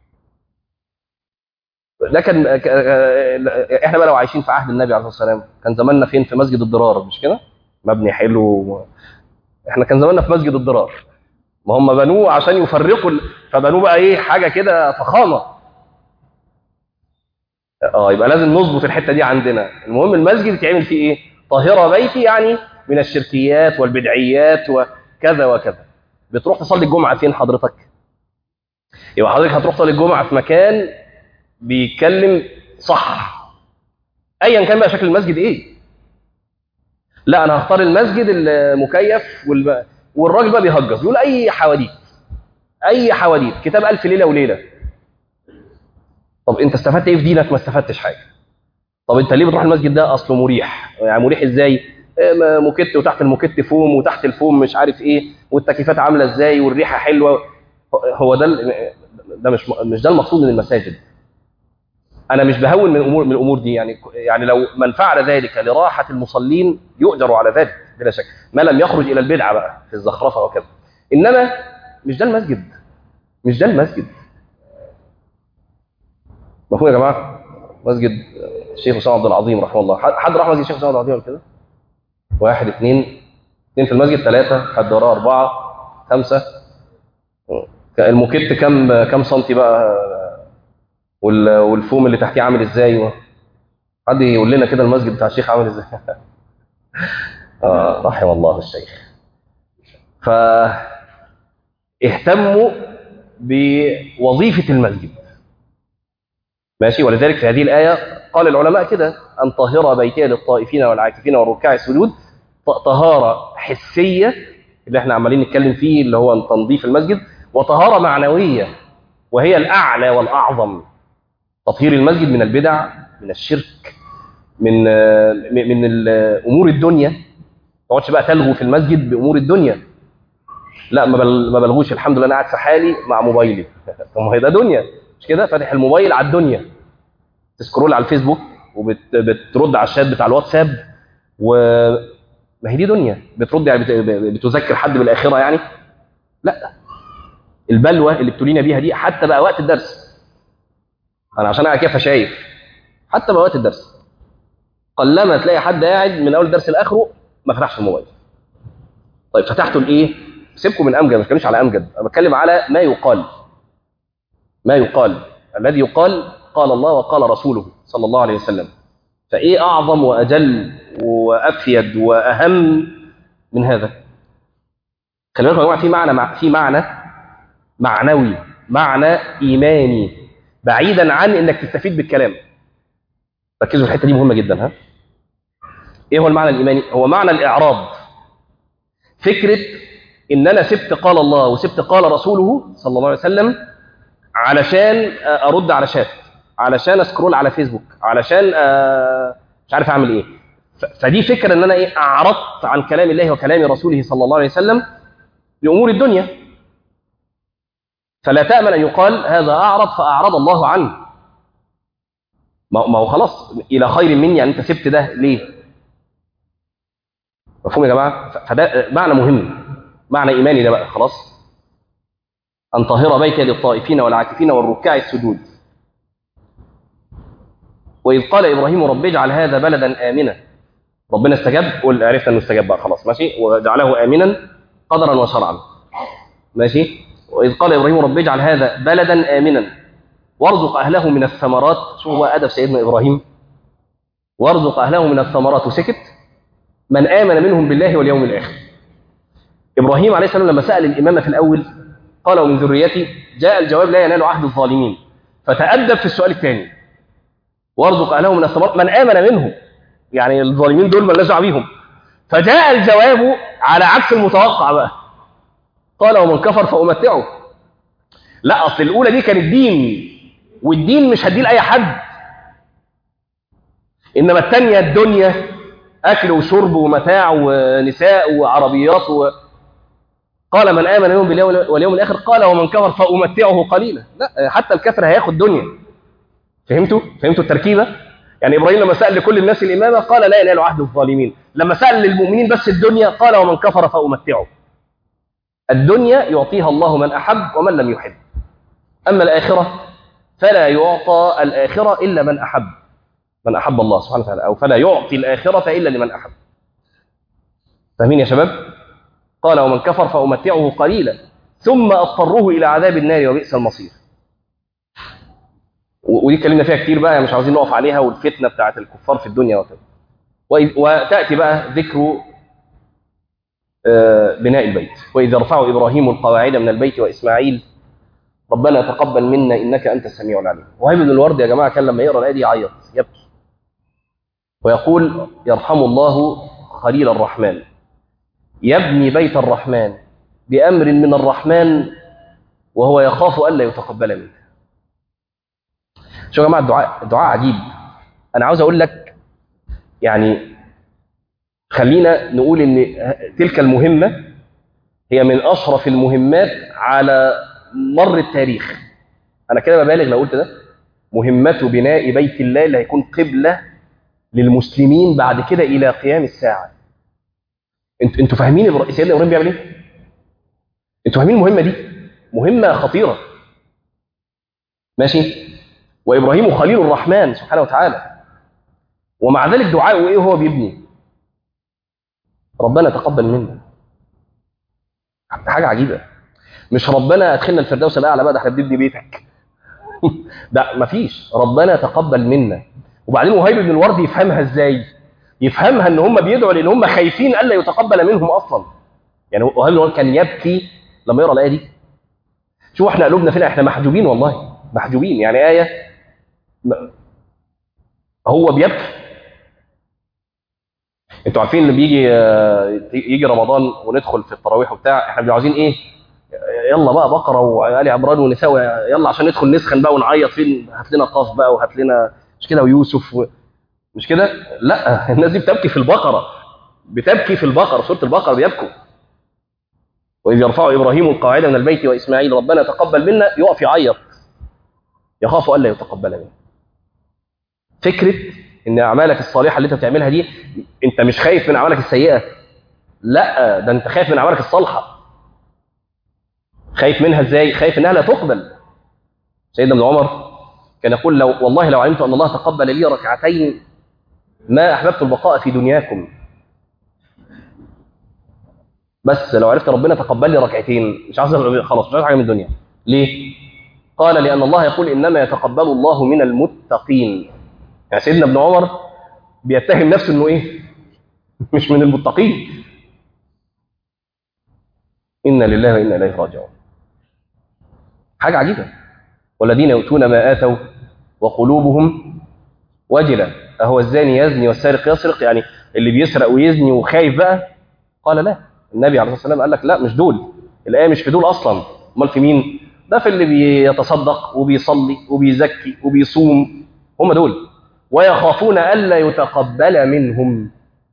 ده كان احنا بقى لو عايشين في عهد النبي عليه الصلاه والسلام كان زماننا فين في مسجد الضرار مش كده مبني حلو احنا كان زماننا في مسجد الضرار ما هم بنوه عشان يفرقوا فبنوه بقى ايه حاجه كده فخامه اه يبقى لازم نظبط الحته دي عندنا المهم المسجد يتعمل فيه ايه طاهره بيتي يعني من الشركيات والبدعيات وكذا وكذا بتروح تصلي الجمعه فين حضرتك يبقى حضرتك هتروح تصلي الجمعه في مكان بيتكلم صح ايا كان بقى شكل المسجد ايه لا انا هختار المسجد المكيف والب... والراجل بقى بيهجس يقول اي حواديت اي حواديت كتاب الف ليله وليله طب انت استفدت ايه في دينك ما استفدتش حاجه طب انت ليه بتروح المسجد ده اصله مريح يعني مريح ازاي موكيت وتحت الموكيت فوم وتحت الفوم مش عارف ايه والتكييفات عامله ازاي والريحه حلوه هو ده ده مش مش ده المقصود من المساجد انا مش بهون من الامور من الامور دي يعني يعني لو من فعل ذلك لراحه المصلين يؤجر على ذلك بلا شك ما لم يخرج الى البدعه بقى في الزخرفه وكذا انما مش ده المسجد مش ده المسجد مفهوم يا جماعه مسجد الشيخ اسامه عبد العظيم رحمه الله حد راح مسجد الشيخ اسامه عبد العظيم كده واحد اثنين اثنين في المسجد ثلاثه حد وراه اربعه خمسه الموكيت كم كم سنتي بقى والفوم اللي تحتيه عامل ازاي و... حد يقول لنا كده المسجد بتاع الشيخ عامل ازاي آه رحم الله الشيخ فاهتموا بوظيفة المسجد ماشي ولذلك في هذه الآية قال العلماء كده أن طهر بيتي للطائفين والعاكفين والركاع السجود طهارة حسية اللي احنا عمالين نتكلم فيه اللي هو تنظيف المسجد وطهارة معنوية وهي الأعلى والأعظم تطهير المسجد من البدع من الشرك من من امور الدنيا ما تقعدش بقى تلغو في المسجد بامور الدنيا لا ما ما بلغوش الحمد لله انا قاعد في حالي مع موبايلي طب ما هي ده دنيا مش كده فاتح الموبايل على الدنيا تسكرول على الفيسبوك وبترد على الشات بتاع الواتساب و ما هي دي دنيا بترد يعني بتذكر حد بالاخره يعني لا البلوى اللي ابتلينا بيها دي حتى بقى وقت الدرس انا عشان انا كيف شايف حتى بقى وقت الدرس قلما تلاقي حد قاعد من اول الدرس لاخره ما فتحش الموبايل طيب فتحته لايه سيبكم من امجد ما بتكلمش على امجد انا بتكلم على ما يقال ما يقال الذي يقال قال الله وقال رسوله صلى الله عليه وسلم فايه اعظم واجل وافيد واهم من هذا خلي بالكم يا جماعه في معنى في معنى معنوي معنى ايماني بعيدا عن انك تستفيد بالكلام ركزوا في الحته دي مهمه جدا ها ايه هو المعنى الايماني هو معنى الاعراض فكره ان انا سبت قال الله وسبت قال رسوله صلى الله عليه وسلم علشان ارد على شات علشان اسكرول على فيسبوك علشان مش عارف اعمل ايه فدي فكره ان انا ايه اعرضت عن كلام الله وكلام رسوله صلى الله عليه وسلم لامور الدنيا فلا تامن ان يقال هذا اعرض فاعرض الله عنه ما هو خلاص الى خير مني يعني انت سبت ده ليه مفهوم يا جماعه فده معنى مهم معنى ايماني ده بقى خلاص ان طهر بيتي للطائفين والعاكفين والركاع السجود واذ قال ابراهيم رب اجعل هذا بلدا امنا ربنا استجاب قل عرفنا انه استجاب بقى خلاص ماشي وجعله امنا قدرا وشرعا ماشي واذ قال ابراهيم رب اجعل هذا بلدا امنا وارزق اهله من الثمرات شو هو ادب سيدنا ابراهيم وارزق اهله من الثمرات وسكت من امن منهم بالله واليوم الاخر ابراهيم عليه السلام لما سال الامامه في الاول قال ومن ذريتي جاء الجواب لا ينال عهد الظالمين فتادب في السؤال الثاني وارزق اهله من الثمرات من امن منهم يعني الظالمين دول مالناش دعوه بيهم فجاء الجواب على عكس المتوقع بقى قال ومن كفر فامتعه لا اصل الاولى دي كانت دين والدين مش هديه لاي حد انما الثانيه الدنيا اكل وشرب ومتاع ونساء وعربيات و... قال من امن يوم بالله واليوم الاخر قال ومن كفر فامتعه قليلا لا حتى الكافر هياخد دنيا فهمتوا فهمتوا التركيبه يعني ابراهيم لما سال لكل الناس الامامه قال لا ينال عهد الظالمين لما سال للمؤمنين بس الدنيا قال ومن كفر فامتعه الدنيا يعطيها الله من احب ومن لم يحب اما الاخره فلا يعطى الاخره الا من احب من احب الله سبحانه وتعالى او فلا يعطي الاخره الا لمن احب فاهمين يا شباب قال ومن كفر فامتعه قليلا ثم اضطره الى عذاب النار وبئس المصير ودي اتكلمنا فيها كتير بقى مش عاوزين نقف عليها والفتنه بتاعت الكفار في الدنيا وكده وتاتي بقى ذكر بناء البيت واذ يرفع ابراهيم القواعد من البيت واسماعيل ربنا تقبل منا انك انت السميع العليم وهيب بن الورد يا جماعه كان لما يقرا الايه دي يعيط يبكي ويقول يرحم الله خليل الرحمن يبني بيت الرحمن بامر من الرحمن وهو يخاف الا يتقبل منه شو يا جماعه الدعاء الدعاء عجيب انا عاوز اقول لك يعني خلينا نقول ان تلك المهمه هي من اشرف المهمات على مر التاريخ انا كده ببالغ لو قلت ده مهمة بناء بيت الله اللي هيكون قبلة للمسلمين بعد كده إلى قيام الساعة انتوا انتوا فاهمين إبرا- سيدنا إبراهيم بيعمل إيه؟ انتوا فاهمين المهمة دي؟ مهمة خطيرة ماشي؟ وإبراهيم خليل الرحمن سبحانه وتعالى ومع ذلك دعاءه إيه وهو بيبني؟ ربنا تقبل منا حاجة عجيبة مش ربنا ادخلنا الفردوس الاعلى بقى ده احنا بنبني بيتك ده مفيش ربنا تقبل منا وبعدين وهيب بن الورد يفهمها ازاي يفهمها ان هم بيدعوا لان هم خايفين الا يتقبل منهم اصلا يعني وهيب بن الورد كان يبكي لما يقرا الايه دي شوف احنا قلوبنا فين احنا محجوبين والله محجوبين يعني ايه هو بيبكي انتوا عارفين اللي بيجي يجي رمضان وندخل في التراويح وبتاع احنا بنبقى عاوزين ايه يلا بقى بقره وآل عمران ونساء يلا عشان ندخل نسخن بقى ونعيط فين هات لنا قاف بقى وهات لنا مش كده ويوسف و... مش كده لا الناس دي بتبكي في البقره بتبكي في البقره سوره البقره بيبكوا واذ يرفع ابراهيم القاعده من البيت واسماعيل ربنا تقبل منا يقف يعيط يخاف الا يتقبل منه فكره ان اعمالك الصالحه اللي انت بتعملها دي انت مش خايف من اعمالك السيئه لا ده انت خايف من اعمالك الصالحه خايف منها ازاي خايف انها لا تقبل سيدنا ابن عمر كان يقول لو والله لو علمت ان الله تقبل لي ركعتين ما احببت البقاء في دنياكم بس لو عرفت ربنا تقبل لي ركعتين مش عايز خلاص مش عايز حاجه من الدنيا ليه قال لان الله يقول انما يتقبل الله من المتقين يعني سيدنا ابن عمر بيتهم نفسه انه ايه مش من المتقين انا لله وانا اليه راجعون حاجه عجيبه والذين يؤتون ما اتوا وقلوبهم وجله اهو الزاني يزني والسارق يسرق يعني اللي بيسرق ويزني وخايف بقى قال لا النبي عليه الصلاه والسلام قال لك لا مش دول الايه مش في دول اصلا امال في مين ده في اللي بيتصدق وبيصلي وبيزكي وبيصوم هم دول ويخافون الا يتقبل منهم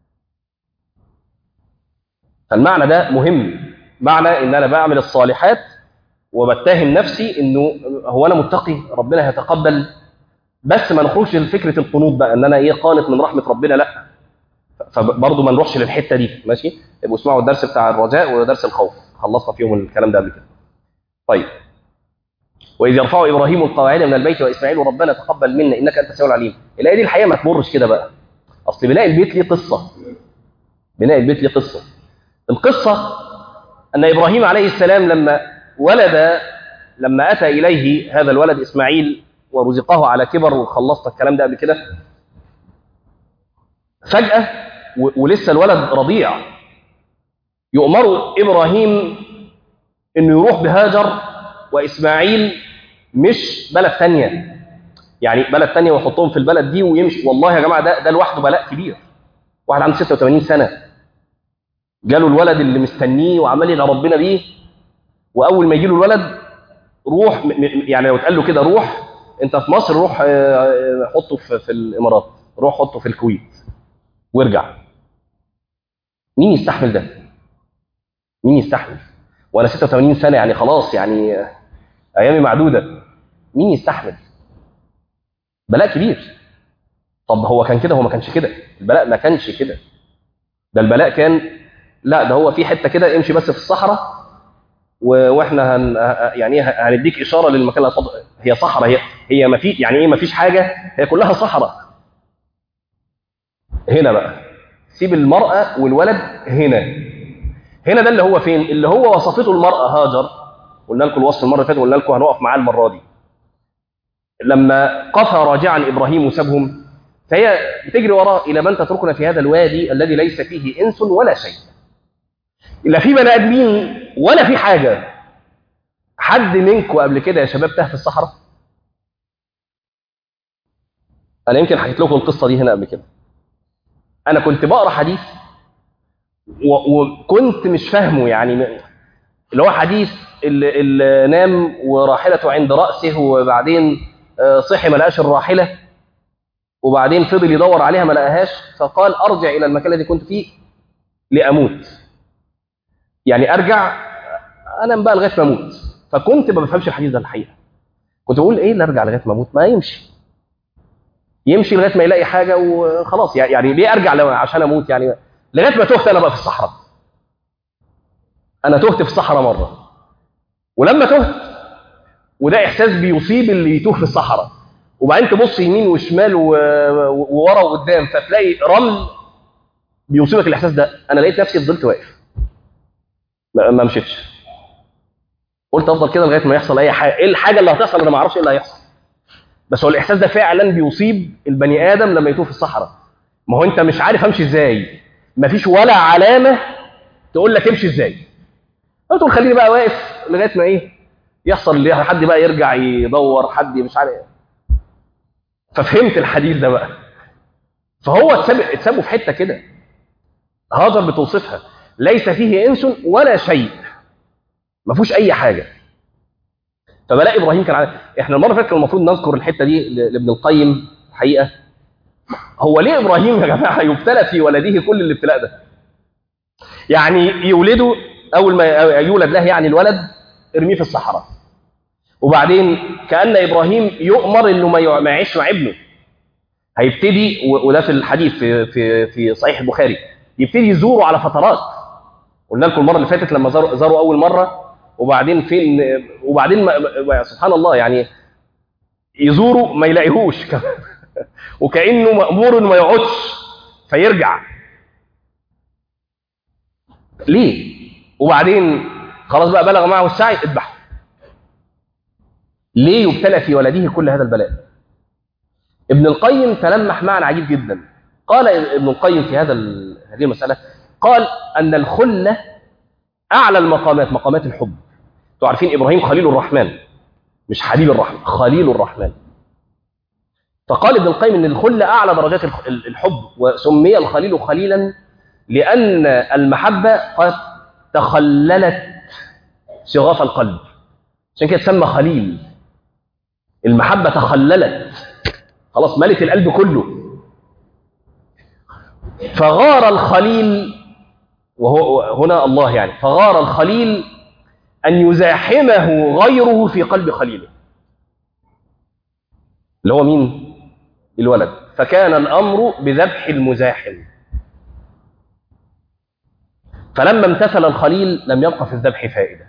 فالمعنى ده مهم معنى ان انا بعمل الصالحات وبتهم نفسي انه هو انا متقي ربنا هيتقبل بس ما نخرجش لفكره القنوط بقى ان انا ايه قانط من رحمه ربنا لا فبرضه ما نروحش للحته دي ماشي يبقوا اسمعوا الدرس بتاع الرجاء ودرس الخوف خلصنا فيهم الكلام ده قبل كده طيب واذ يرفع ابراهيم القواعد من البيت واسماعيل ربنا تقبل منا انك انت السميع العليم الايه دي الحقيقه ما تمرش كده بقى اصل بناء البيت ليه قصه بناء البيت ليه قصه القصه ان ابراهيم عليه السلام لما ولد لما اتى اليه هذا الولد اسماعيل ورزقه على كبر وخلصت الكلام ده قبل كده فجاه ولسه الولد رضيع يؤمر ابراهيم انه يروح بهاجر واسماعيل مش بلد ثانيه يعني بلد ثانيه ويحطهم في البلد دي ويمشي والله يا جماعه ده ده لوحده بلاء كبير واحد عنده 86 سنه جاله الولد اللي مستنيه وعمال يدعي ربنا بيه واول ما يجي له الولد روح يعني لو اتقال له كده روح انت في مصر روح حطه في, في الامارات روح حطه في الكويت وارجع مين يستحمل ده مين يستحمل وانا 86 سنه يعني خلاص يعني ايامي معدوده مين يستحمل بلاء كبير طب هو كان كده هو ما كانش كده البلاء ما كانش كده ده البلاء كان لا ده هو في حته كده امشي بس في الصحراء واحنا هن يعني هنديك اشاره للمكان اللي هتفضل هي صحراء هي هي ما في يعني ايه ما فيش حاجه هي كلها صحراء هنا بقى سيب المراه والولد هنا هنا ده اللي هو فين اللي هو وصفته المراه هاجر قلنا لكم الوصف المره اللي فاتت قلنا لكم هنقف معاه المره دي لما قفى راجعا ابراهيم وسابهم فهي بتجري وراه الى من تتركنا في هذا الوادي الذي ليس فيه انس ولا شيء لا في بني ادمين ولا في حاجه حد منكم قبل كده يا شباب تاه في الصحراء انا يمكن حكيت لكم القصه دي هنا قبل كده انا كنت بقرا حديث وكنت مش فاهمه يعني اللي هو حديث اللي, اللي نام وراحلته عند راسه وبعدين صحي ما لقاش الراحله وبعدين فضل يدور عليها ما لقاهاش فقال ارجع الى المكان الذي كنت فيه لاموت يعني ارجع انام بقى لغايه ما اموت فكنت ما بفهمش الحديث ده الحقيقه كنت بقول ايه اللي ارجع لغايه ما اموت ما يمشي يمشي لغايه ما يلاقي حاجه وخلاص يعني ليه ارجع عشان اموت يعني لغايه ما تهت انا بقى في الصحراء انا تهت في الصحراء مره ولما تهت وده احساس بيصيب اللي يتوه في الصحراء وبعدين تبص يمين وشمال وورا وقدام فتلاقي رمل بيصيبك الاحساس ده انا لقيت نفسي فضلت واقف ما مشيتش قلت افضل كده لغايه ما يحصل اي حاجه ايه الحاجه اللي هتحصل انا ما اعرفش ايه اللي هيحصل بس هو الاحساس ده فعلا بيصيب البني ادم لما يتوه في الصحراء ما هو انت مش عارف امشي ازاي مفيش ولا علامه تقول لك امشي ازاي تقول خليني بقى واقف لغايه ما ايه يحصل لي حد بقى يرجع يدور حد مش عارف ففهمت الحديث ده بقى فهو اتساب اتسابوا في حته كده هاجر بتوصفها ليس فيه انس ولا شيء ما فيهوش اي حاجه فبلاء ابراهيم كان على احنا المره اللي فاتت كان المفروض نذكر الحته دي ل- لابن القيم الحقيقه هو ليه ابراهيم يا جماعه يبتلى في ولده كل الابتلاء ده يعني يولده اول ما يولد له يعني الولد ارميه في الصحراء وبعدين كان ابراهيم يؤمر انه ما يع- ما يعيش مع ابنه هيبتدي و- وده في الحديث في في في صحيح البخاري يبتدي يزوره على فترات قلنا لكم المره اللي فاتت لما زاروا زاروا اول مره وبعدين فين وبعدين ما ما- سبحان الله يعني يزوروا ما يلاقيهوش وكانه مامور انه ما يقعدش فيرجع ليه وبعدين خلاص بقى بلغ معه السعي اذبحه ليه يبتلى في ولده كل هذا البلاء ابن القيم تلمح معنى عجيب جدا قال ابن القيم في هذا ال- هذه المسألة قال أن الخلة أعلى المقامات مقامات الحب انتوا عارفين إبراهيم خليل الرحمن مش حبيب الرحمن خليل الرحمن فقال ابن القيم أن الخلة أعلى درجات الخ- الحب وسمي الخليل خليلا لأن المحبة قد تخللت شغاف القلب عشان كده تسمى خليل المحبة تخللت خلاص ملت القلب كله فغار الخليل وهو هنا الله يعني فغار الخليل أن يزاحمه غيره في قلب خليله اللي هو مين الولد فكان الأمر بذبح المزاحم فلما امتثل الخليل لم يبق في الذبح فائدة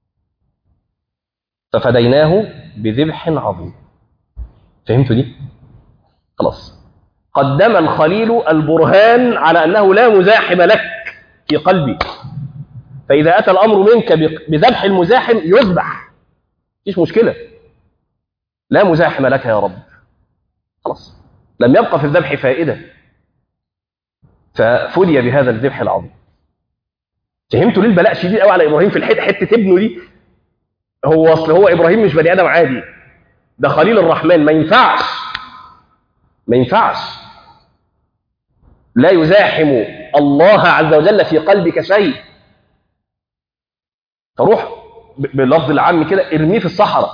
ففديناه بذبح عظيم فهمتوا دي خلاص قدم الخليل البرهان على أنه لا مزاحم لك في قلبي فإذا أتى الأمر منك بذبح المزاحم يذبح مفيش مشكلة لا مزاحم لك يا رب خلاص لم يبقى في الذبح فائدة ففدي بهذا الذبح العظيم فهمتوا ليه البلاء شديد قوي على ابراهيم في الحته حته ابنه دي هو اصل هو ابراهيم مش بني ادم عادي ده خليل الرحمن ما ينفعش ما ينفعش لا يزاحم الله عز وجل في قلبك شيء فروح ب- باللفظ العام كده ارميه في الصحراء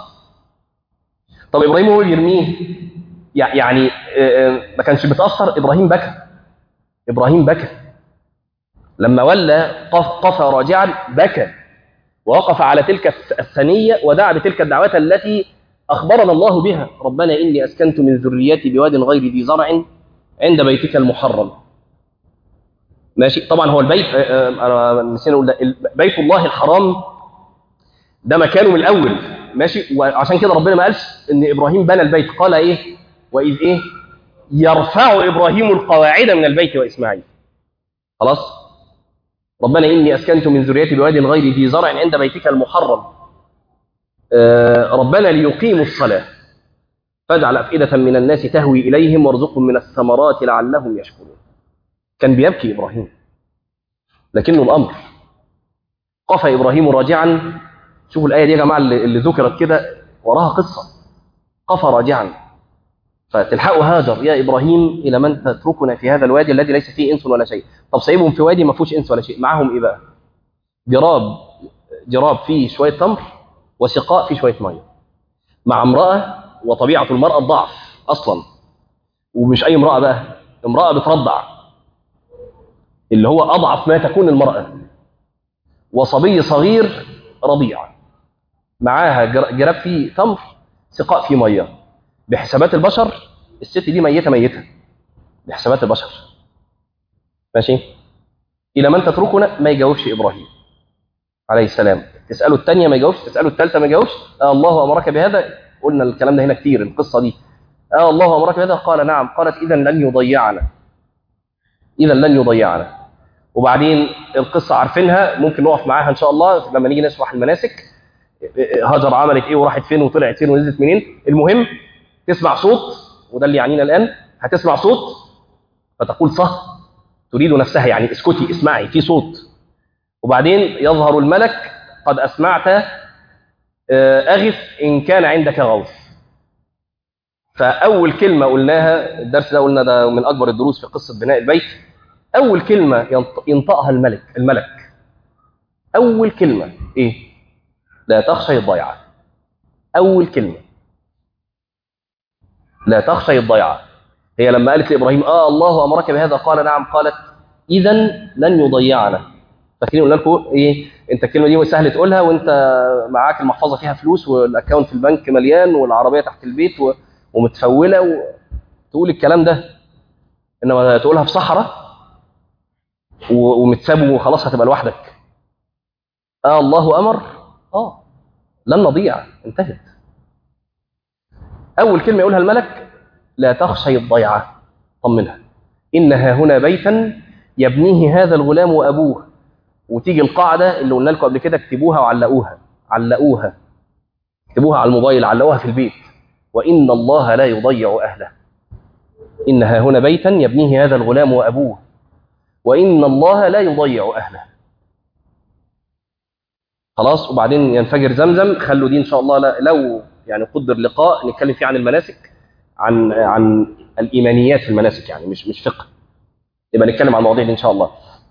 طب ابراهيم هو اللي يرميه يع- يعني آه، آه، ما كانش بيتاثر ابراهيم بكى ابراهيم بكى لما ولى قف قف راجعا بكى ووقف على تلك الث- الثنيه ودعا بتلك الدعوات التي اخبرنا الله بها ربنا اني اسكنت من ذريتي بواد غير ذي زرع عند بيتك المحرم ماشي طبعا هو البيت آه، آه، انا نسينا اقول ده ال- بيت الله الحرام ده مكانه من الاول ماشي وعشان كده ربنا ما قالش ان ابراهيم بنى البيت قال ايه واذ ايه يرفع ابراهيم القواعد من البيت واسماعيل خلاص ربنا اني اسكنت من ذريتي بواد غير ذي زرع عند بيتك المحرم آه، ربنا ليقيموا الصلاه فاجعل افئده من الناس تهوي اليهم وارزقهم من الثمرات لعلهم يشكرون كان بيبكي ابراهيم لكنه الامر قف ابراهيم راجعا شوفوا الايه دي يا جماعه اللي, اللي ذكرت كده وراها قصه قف راجعا فتلحقوا هاجر يا ابراهيم الى من تتركنا في هذا الوادي الذي ليس فيه انس ولا شيء طب سايبهم في وادي ما فيهوش انس ولا شيء معاهم ايه بقى جراب جراب فيه شويه تمر وسقاء فيه شويه ميه مع امراه وطبيعه المراه الضعف اصلا ومش اي امراه بقى امراه بترضع اللي هو اضعف ما تكون المراه وصبي صغير رضيع معاها جر- جراب فيه تمر سقاء فيه ميه بحسابات البشر الست دي ميته ميته بحسابات البشر ماشي الى من تتركنا ما يجاوبش ابراهيم عليه السلام تساله الثانيه ما يجاوبش تساله الثالثه ما يجاوبش آه الله امرك بهذا قلنا الكلام ده هنا كتير القصه دي آه الله امرك بهذا قال نعم قالت اذا لن يضيعنا اذا لن يضيعنا وبعدين القصه عارفينها ممكن نقف معاها ان شاء الله لما نيجي نشرح المناسك هاجر عملت ايه وراحت فين وطلعت فين ونزلت منين المهم تسمع صوت وده اللي يعنينا الآن هتسمع صوت فتقول صه تريد نفسها يعني اسكتي اسمعي في صوت وبعدين يظهر الملك قد أسمعت أغث إن كان عندك غوث فأول كلمة قلناها الدرس ده قلنا ده من أكبر الدروس في قصة بناء البيت أول كلمة ينطقها الملك الملك أول كلمة إيه؟ لا تخشى الضيعة أول كلمة لا تخشى الضيعة هي لما قالت لإبراهيم آه الله أمرك بهذا قال نعم قالت إذا لن يضيعنا فاكرين قلنا لكم إيه أنت الكلمة دي سهل تقولها وأنت معاك المحفظة فيها فلوس والأكاونت في البنك مليان والعربية تحت البيت و... ومتفولة وتقول الكلام ده إنما تقولها في صحراء و... ومتساب وخلاص هتبقى لوحدك آه الله أمر آه لن نضيع انتهت أول كلمة يقولها الملك لا تخشي الضيعة طمنها إنها هنا بيتا يبنيه هذا الغلام وأبوه وتيجي القاعدة اللي قلنا لكم قبل كده اكتبوها وعلقوها علقوها اكتبوها على الموبايل علقوها في البيت وإن الله لا يضيع أهله إنها هنا بيتا يبنيه هذا الغلام وأبوه وإن الله لا يضيع أهله خلاص وبعدين ينفجر زمزم خلوا دي إن شاء الله لو يعني قدر لقاء نتكلم فيه عن المناسك عن عن الإيمانيات في المناسك يعني مش مش فقه يبقى نتكلم عن المواضيع دي إن شاء الله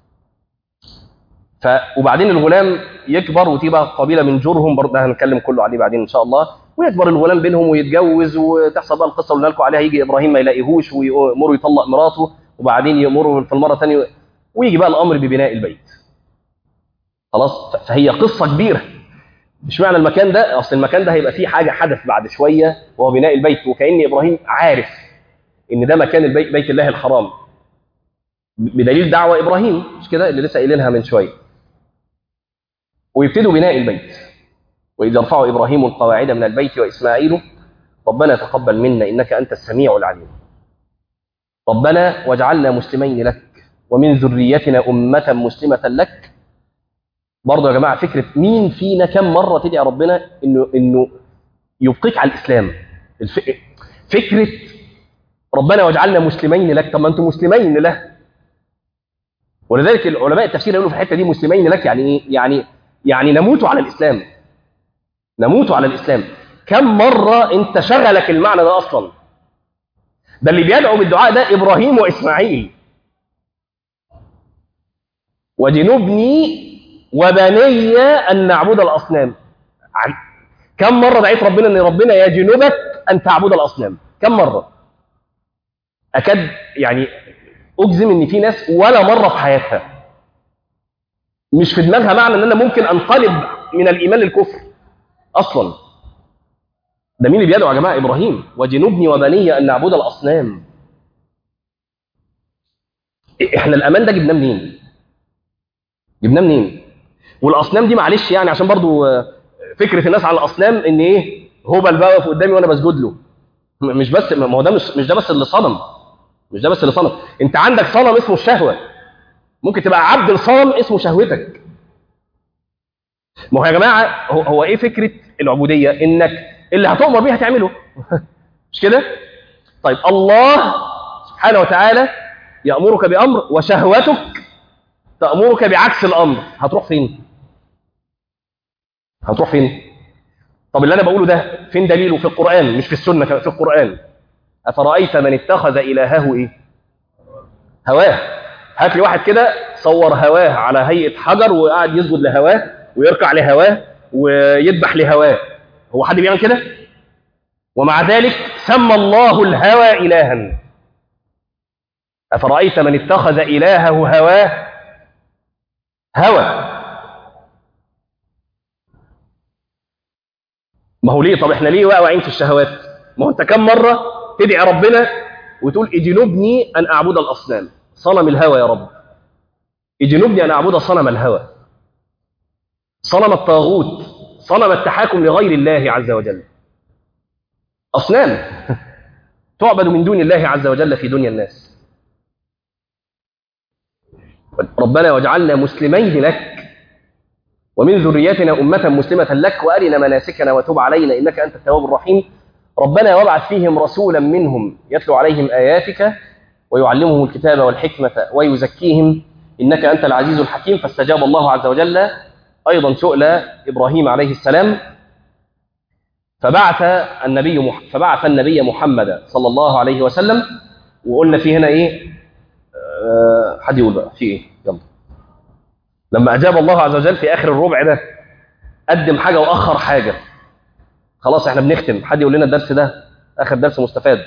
ف وبعدين الغلام يكبر وتبقى قبيله من جرهم برضه هنتكلم كله عليه بعدين ان شاء الله ويكبر الغلام بينهم ويتجوز وتحصل بقى القصه اللي لكم عليها يجي ابراهيم ما يلاقيهوش ويامره يطلق مراته وبعدين يامره في المره الثانيه ويجي بقى الامر ببناء البيت خلاص فهي قصه كبيره مش معنى المكان ده اصل المكان ده هيبقى فيه حاجه حدث بعد شويه وهو بناء البيت وكان ابراهيم عارف ان ده مكان البيت بيت الله الحرام بدليل دعوه ابراهيم مش كده اللي لسه قايلينها من شويه ويبتدوا بناء البيت وإذ يرفع إبراهيم القواعد من البيت وإسماعيل ربنا تقبل منا إنك أنت السميع العليم ربنا واجعلنا مسلمين لك ومن ذريتنا أمة مسلمة لك برضه يا جماعة فكرة مين فينا كم مرة تدعي ربنا إنه إنه يبقيك على الإسلام الف... فكرة ربنا واجعلنا مسلمين لك طب ما أنتم مسلمين له ولذلك العلماء التفسير يقولوا في الحتة دي مسلمين لك يعني إيه؟ يعني يعني نموت على الإسلام نموت على الإسلام كم مرة أنت شغلك المعنى ده أصلا ده اللي بيدعو بالدعاء ده إبراهيم وإسماعيل وجنبني وبني أن نعبد الأصنام كم مرة دعيت ربنا أن ربنا يجنبك أن تعبد الأصنام كم مرة أكاد يعني أجزم أن في ناس ولا مرة في حياتها مش في دماغها معنى ان انا ممكن انقلب من الايمان للكفر اصلا ده مين اللي بيدعو يا جماعه ابراهيم وجنبني وبني ان نعبد الاصنام احنا الامان ده جبناه منين جبناه منين والاصنام دي معلش يعني عشان برضو فكره الناس على الاصنام ان ايه هبل بقى واقف قدامي وانا بسجد له مش بس ما هو ده مش مش ده بس اللي صنم مش ده بس اللي صنم انت عندك صنم اسمه الشهوه ممكن تبقى عبد الصنم اسمه شهوتك ما هو يا جماعه هو, هو ايه فكره العبوديه انك اللي هتؤمر بيه هتعمله مش كده طيب الله سبحانه وتعالى يامرك بامر وشهوتك تامرك بعكس الامر هتروح فين هتروح فين طب اللي انا بقوله ده فين دليله في القران مش في السنه في القران افرايت من اتخذ الهه ايه هواه هات لي واحد كده صور هواه على هيئه حجر وقاعد يسجد لهواه ويركع لهواه ويذبح لهواه هو حد بيعمل كده ومع ذلك سمى الله الهوى الها افرايت من اتخذ الهه هواه هوى ما هو ليه طب احنا ليه واقعين في الشهوات ما هو انت كم مره تدعي ربنا وتقول اجنبني ان اعبد الاصنام صنم الهوى يا رب اجنبني ان اعبد صنم الهوى صنم الطاغوت صنم التحاكم لغير الله عز وجل اصنام تعبد من دون الله عز وجل في دنيا الناس ربنا واجعلنا مسلمين لك ومن ذريتنا أمة مسلمة لك وأرنا مناسكنا وتب علينا إنك أنت التواب الرحيم ربنا وابعث فيهم رسولا منهم يتلو عليهم آياتك ويعلمهم الكتاب والحكمة ويزكيهم إنك أنت العزيز الحكيم فاستجاب الله عز وجل أيضا سؤل إبراهيم عليه السلام فبعث النبي مح... فبعث النبي محمد صلى الله عليه وسلم وقلنا في هنا ايه أه حد يقول بقى في ايه يلا لما اجاب الله عز وجل في اخر الربع ده قدم حاجه واخر حاجه خلاص احنا بنختم حد يقول لنا الدرس ده اخر درس مستفاد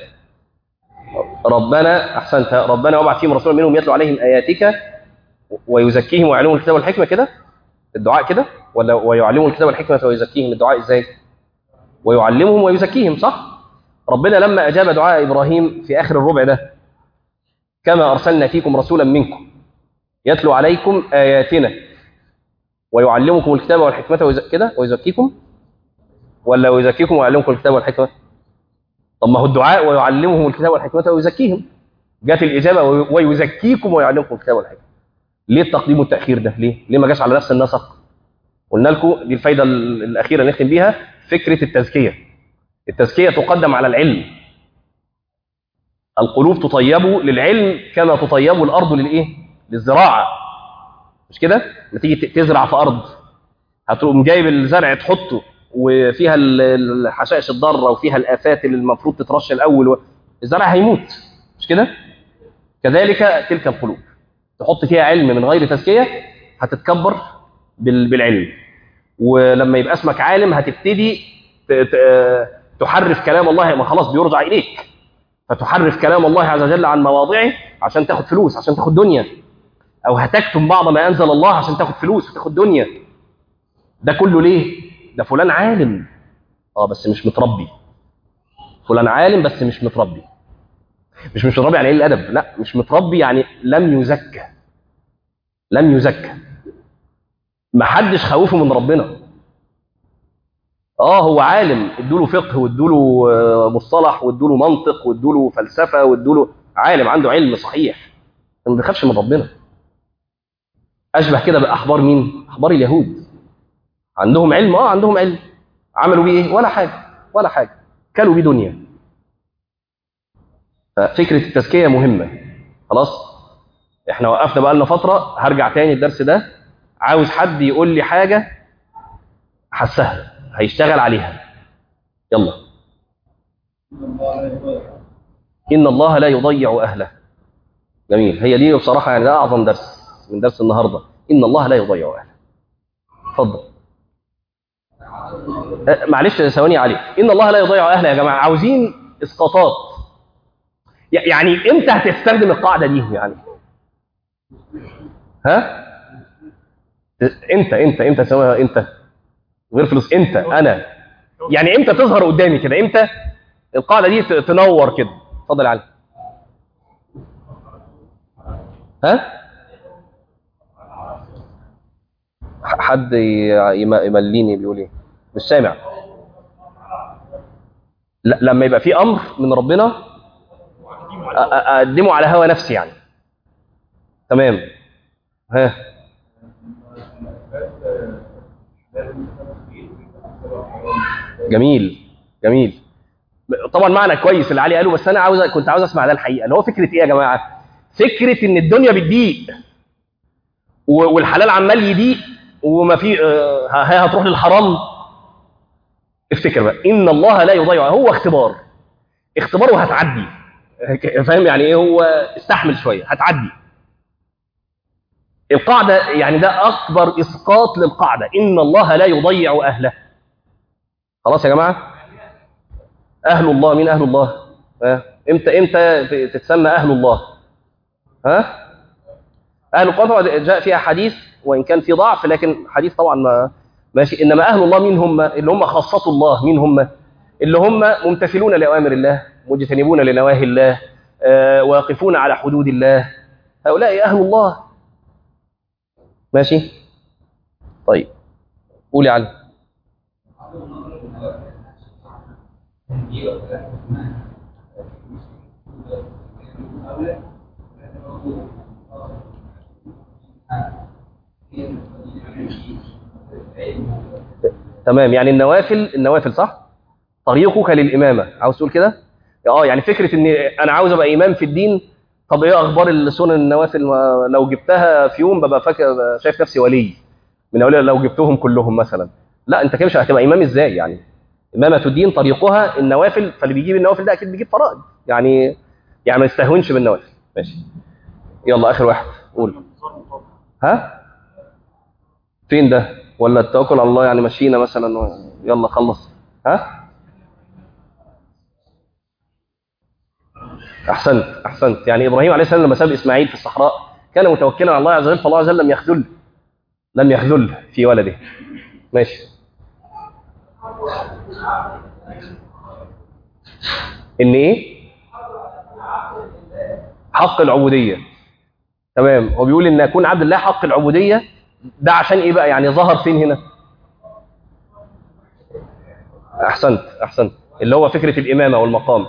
ربنا احسنت ربنا وابعث فيهم رسولا منهم يتلو عليهم اياتك ويزكيهم ويعلمهم الكتاب والحكمه كده الدعاء كده ولا ويعلمهم الكتاب والحكمه ويزكيهم الدعاء ازاي ويعلمهم ويزكيهم صح ربنا لما أجاب دعاء إبراهيم في آخر الربع ده كما أرسلنا فيكم رسولا منكم يتلو عليكم آياتنا ويعلمكم الكتاب والحكمة ويز... كده ويزكيكم ولا ويزكيكم ويعلمكم الكتاب والحكمة طب ما هو الدعاء ويعلمهم الكتاب والحكمة ويزكيهم جات الإجابة ويزكيكم ويعلمكم الكتاب والحكمة ليه التقديم والتأخير ده ليه ليه ما جاش على نفس النسق قلنا لكم دي الفايدة الأخيرة اللي نختم بيها فكرة التزكية التزكية تقدم على العلم القلوب تطيب للعلم كما تطيب الأرض للإيه؟ للزراعة مش كده؟ لما تيجي تزرع في أرض هتقوم جايب الزرع تحطه وفيها الحشائش الضارة وفيها الآفات اللي المفروض تترش الأول الزرع هيموت مش كده؟ كذلك تلك القلوب تحط فيها علم من غير تزكية هتتكبر بالعلم ولما يبقى اسمك عالم هتبتدي تحرف كلام الله ما خلاص بيرجع اليك فتحرف كلام الله عز وجل عن مواضعه عشان تاخد فلوس عشان تاخد دنيا او هتكتم بعض ما انزل الله عشان تاخد فلوس وتاخد دنيا ده كله ليه ده فلان عالم اه بس مش متربي فلان عالم بس مش متربي مش مش متربي يعني ايه الادب لا مش متربي يعني لم يزكى لم يزكى ما حدش خوفه من ربنا اه هو عالم ادوله فقه وادوله مصطلح وادوله منطق وادوله فلسفه وادوله عالم عنده علم صحيح ما بيخافش من ربنا اشبه كده باحبار مين احبار اليهود عندهم علم اه عندهم علم عملوا بيه ايه ولا حاجه ولا حاجه كلوا بيه دنيا ففكره التزكيه مهمه خلاص احنا وقفنا بقى لنا فتره هرجع تاني الدرس ده عاوز حد يقول لي حاجه حسها هيشتغل عليها يلا إن الله لا يضيع أهله جميل هي دي بصراحة يعني ده أعظم درس من درس النهاردة إن الله لا يضيع أهله اتفضل أه معلش ثواني عليك إن الله لا يضيع أهله يا جماعة عاوزين إسقاطات يعني إمتى هتستخدم القاعدة دي يعني ها انت انت انت سواء انت غير فلوس انت انا يعني امتى تظهر قدامي كده امتى القاعده دي تنور كده اتفضل يا علي ها حد يمليني بيقول ايه مش سامع لا لما يبقى في امر من ربنا اقدمه على هوى نفسي يعني تمام ها جميل جميل طبعا معنى كويس اللي علي قاله بس انا عاوز كنت عاوز اسمع ده الحقيقه اللي هو فكره ايه يا جماعه فكره ان الدنيا بتضيق والحلال عمال يضيق وما في ها هتروح للحرام افتكر بقى ان الله لا يضيع هو اختبار اختبار وهتعدي فاهم يعني ايه هو استحمل شويه هتعدي القاعده يعني ده اكبر اسقاط للقاعده ان الله لا يضيع اهله خلاص يا جماعه اهل الله مين اهل الله ها امتى امتى تتسمى اهل الله ها اهل القرآن جاء فيها حديث وان كان في ضعف لكن حديث طبعا ما ماشي انما اهل الله مين هم اللي هم خاصه الله مين هم اللي هم ممتثلون لاوامر الله مجتنبون لنواهي الله آه واقفون على حدود الله هؤلاء اهل الله ماشي طيب قولي علي تمام يعني النوافل النوافل صح طريقك للامامه عاوز تقول كده اه يعني فكره ان انا عاوز ابقى امام في الدين طب ايه اخبار السنن النوافل ما لو جبتها في يوم ببقى فاكر شايف نفسي ولي من اولياء لو جبتهم كلهم مثلا لا انت كده مش هتبقى امام ازاي يعني امامه الدين طريقها النوافل فاللي بيجيب النوافل ده اكيد بيجيب فرائض يعني يعني ما يستهونش بالنوافل ماشي يلا اخر واحد قول ها فين ده ولا التوكل على الله يعني مشينا مثلا و... يلا خلص ها احسنت احسنت يعني ابراهيم عليه السلام لما ساب اسماعيل في الصحراء كان متوكلا على الله عز وجل فالله عز وجل لم يخذل لم يخذل في ولده ماشي ان ايه حق العبوديه تمام هو بيقول ان اكون عبد الله حق العبوديه ده عشان ايه بقى يعني ظهر فين هنا احسنت احسنت اللي هو فكره الامامه والمقام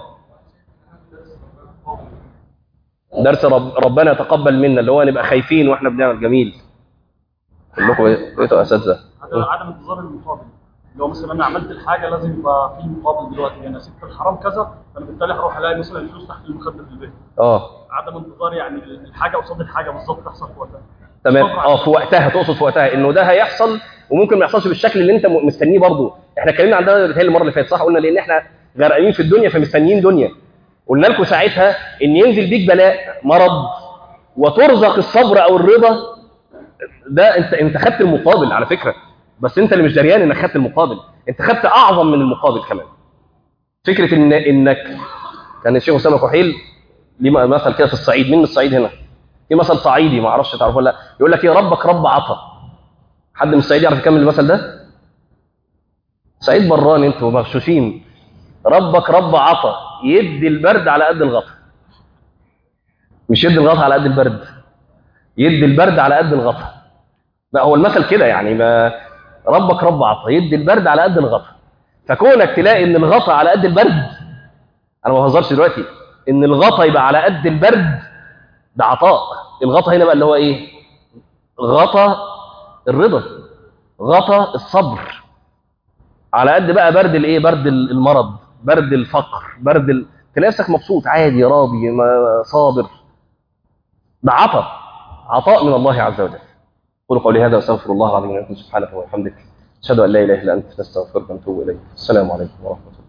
درس رب ربنا تقبل منا اللي هو نبقى خايفين واحنا بنعمل جميل كلكم بقيتوا اساتذه هذا عدم انتظار المقابل اللي هو مثلا انا عملت الحاجه لازم يبقى في مقابل دلوقتي انا سبت الحرام كذا فانا بالتالي هروح الاقي مثلا الفلوس تحت المخده في البيت اه عدم انتظار يعني الحاجه قصاد الحاجه بالظبط تحصل في وقتها تمام اه في وقتها تقصد في وقتها انه ده هيحصل وممكن ما يحصلش بالشكل اللي انت م- مستنيه برضه احنا اتكلمنا عن ده بيتهيألي المره اللي فاتت صح قلنا لان احنا غرقانين في الدنيا فمستنيين دنيا قلنا لكم ساعتها ان ينزل بيك بلاء مرض وترزق الصبر او الرضا ده انت انت خدت المقابل على فكره بس انت اللي مش دريان انك خدت المقابل انت خدت اعظم من المقابل كمان فكره ان انك كان الشيخ اسامه كحيل ليه مثل كده في الصعيد مين من الصعيد هنا في مثل صعيدي ما اعرفش تعرفه ولا لا يقول لك ايه ربك رب عطا حد من الصعيد يعرف يكمل المثل ده سعيد براني انتوا مغشوشين ربك رب عطا يدي البرد على قد الغطا مش يدي الغطا على قد البرد يدي البرد على قد الغطا لا هو المثل كده يعني ما ربك رب عطا يدي البرد على قد الغطا فكونك تلاقي ان الغطا على قد البرد انا ما بهزرش دلوقتي ان الغطا يبقى على قد البرد ده عطاء الغطا هنا بقى اللي هو ايه غطا الرضا غطا الصبر على قد بقى برد الايه برد المرض برد الفقر برد ال... تلاقي نفسك مبسوط عادي راضي ما- صابر ده عطاء عطاء من الله عز وجل قولوا قولي هذا واستغفر الله العظيم لكم سبحانه وبحمدك اشهد ان لا اله الا انت نستغفرك ونتوب اليك السلام عليكم ورحمه الله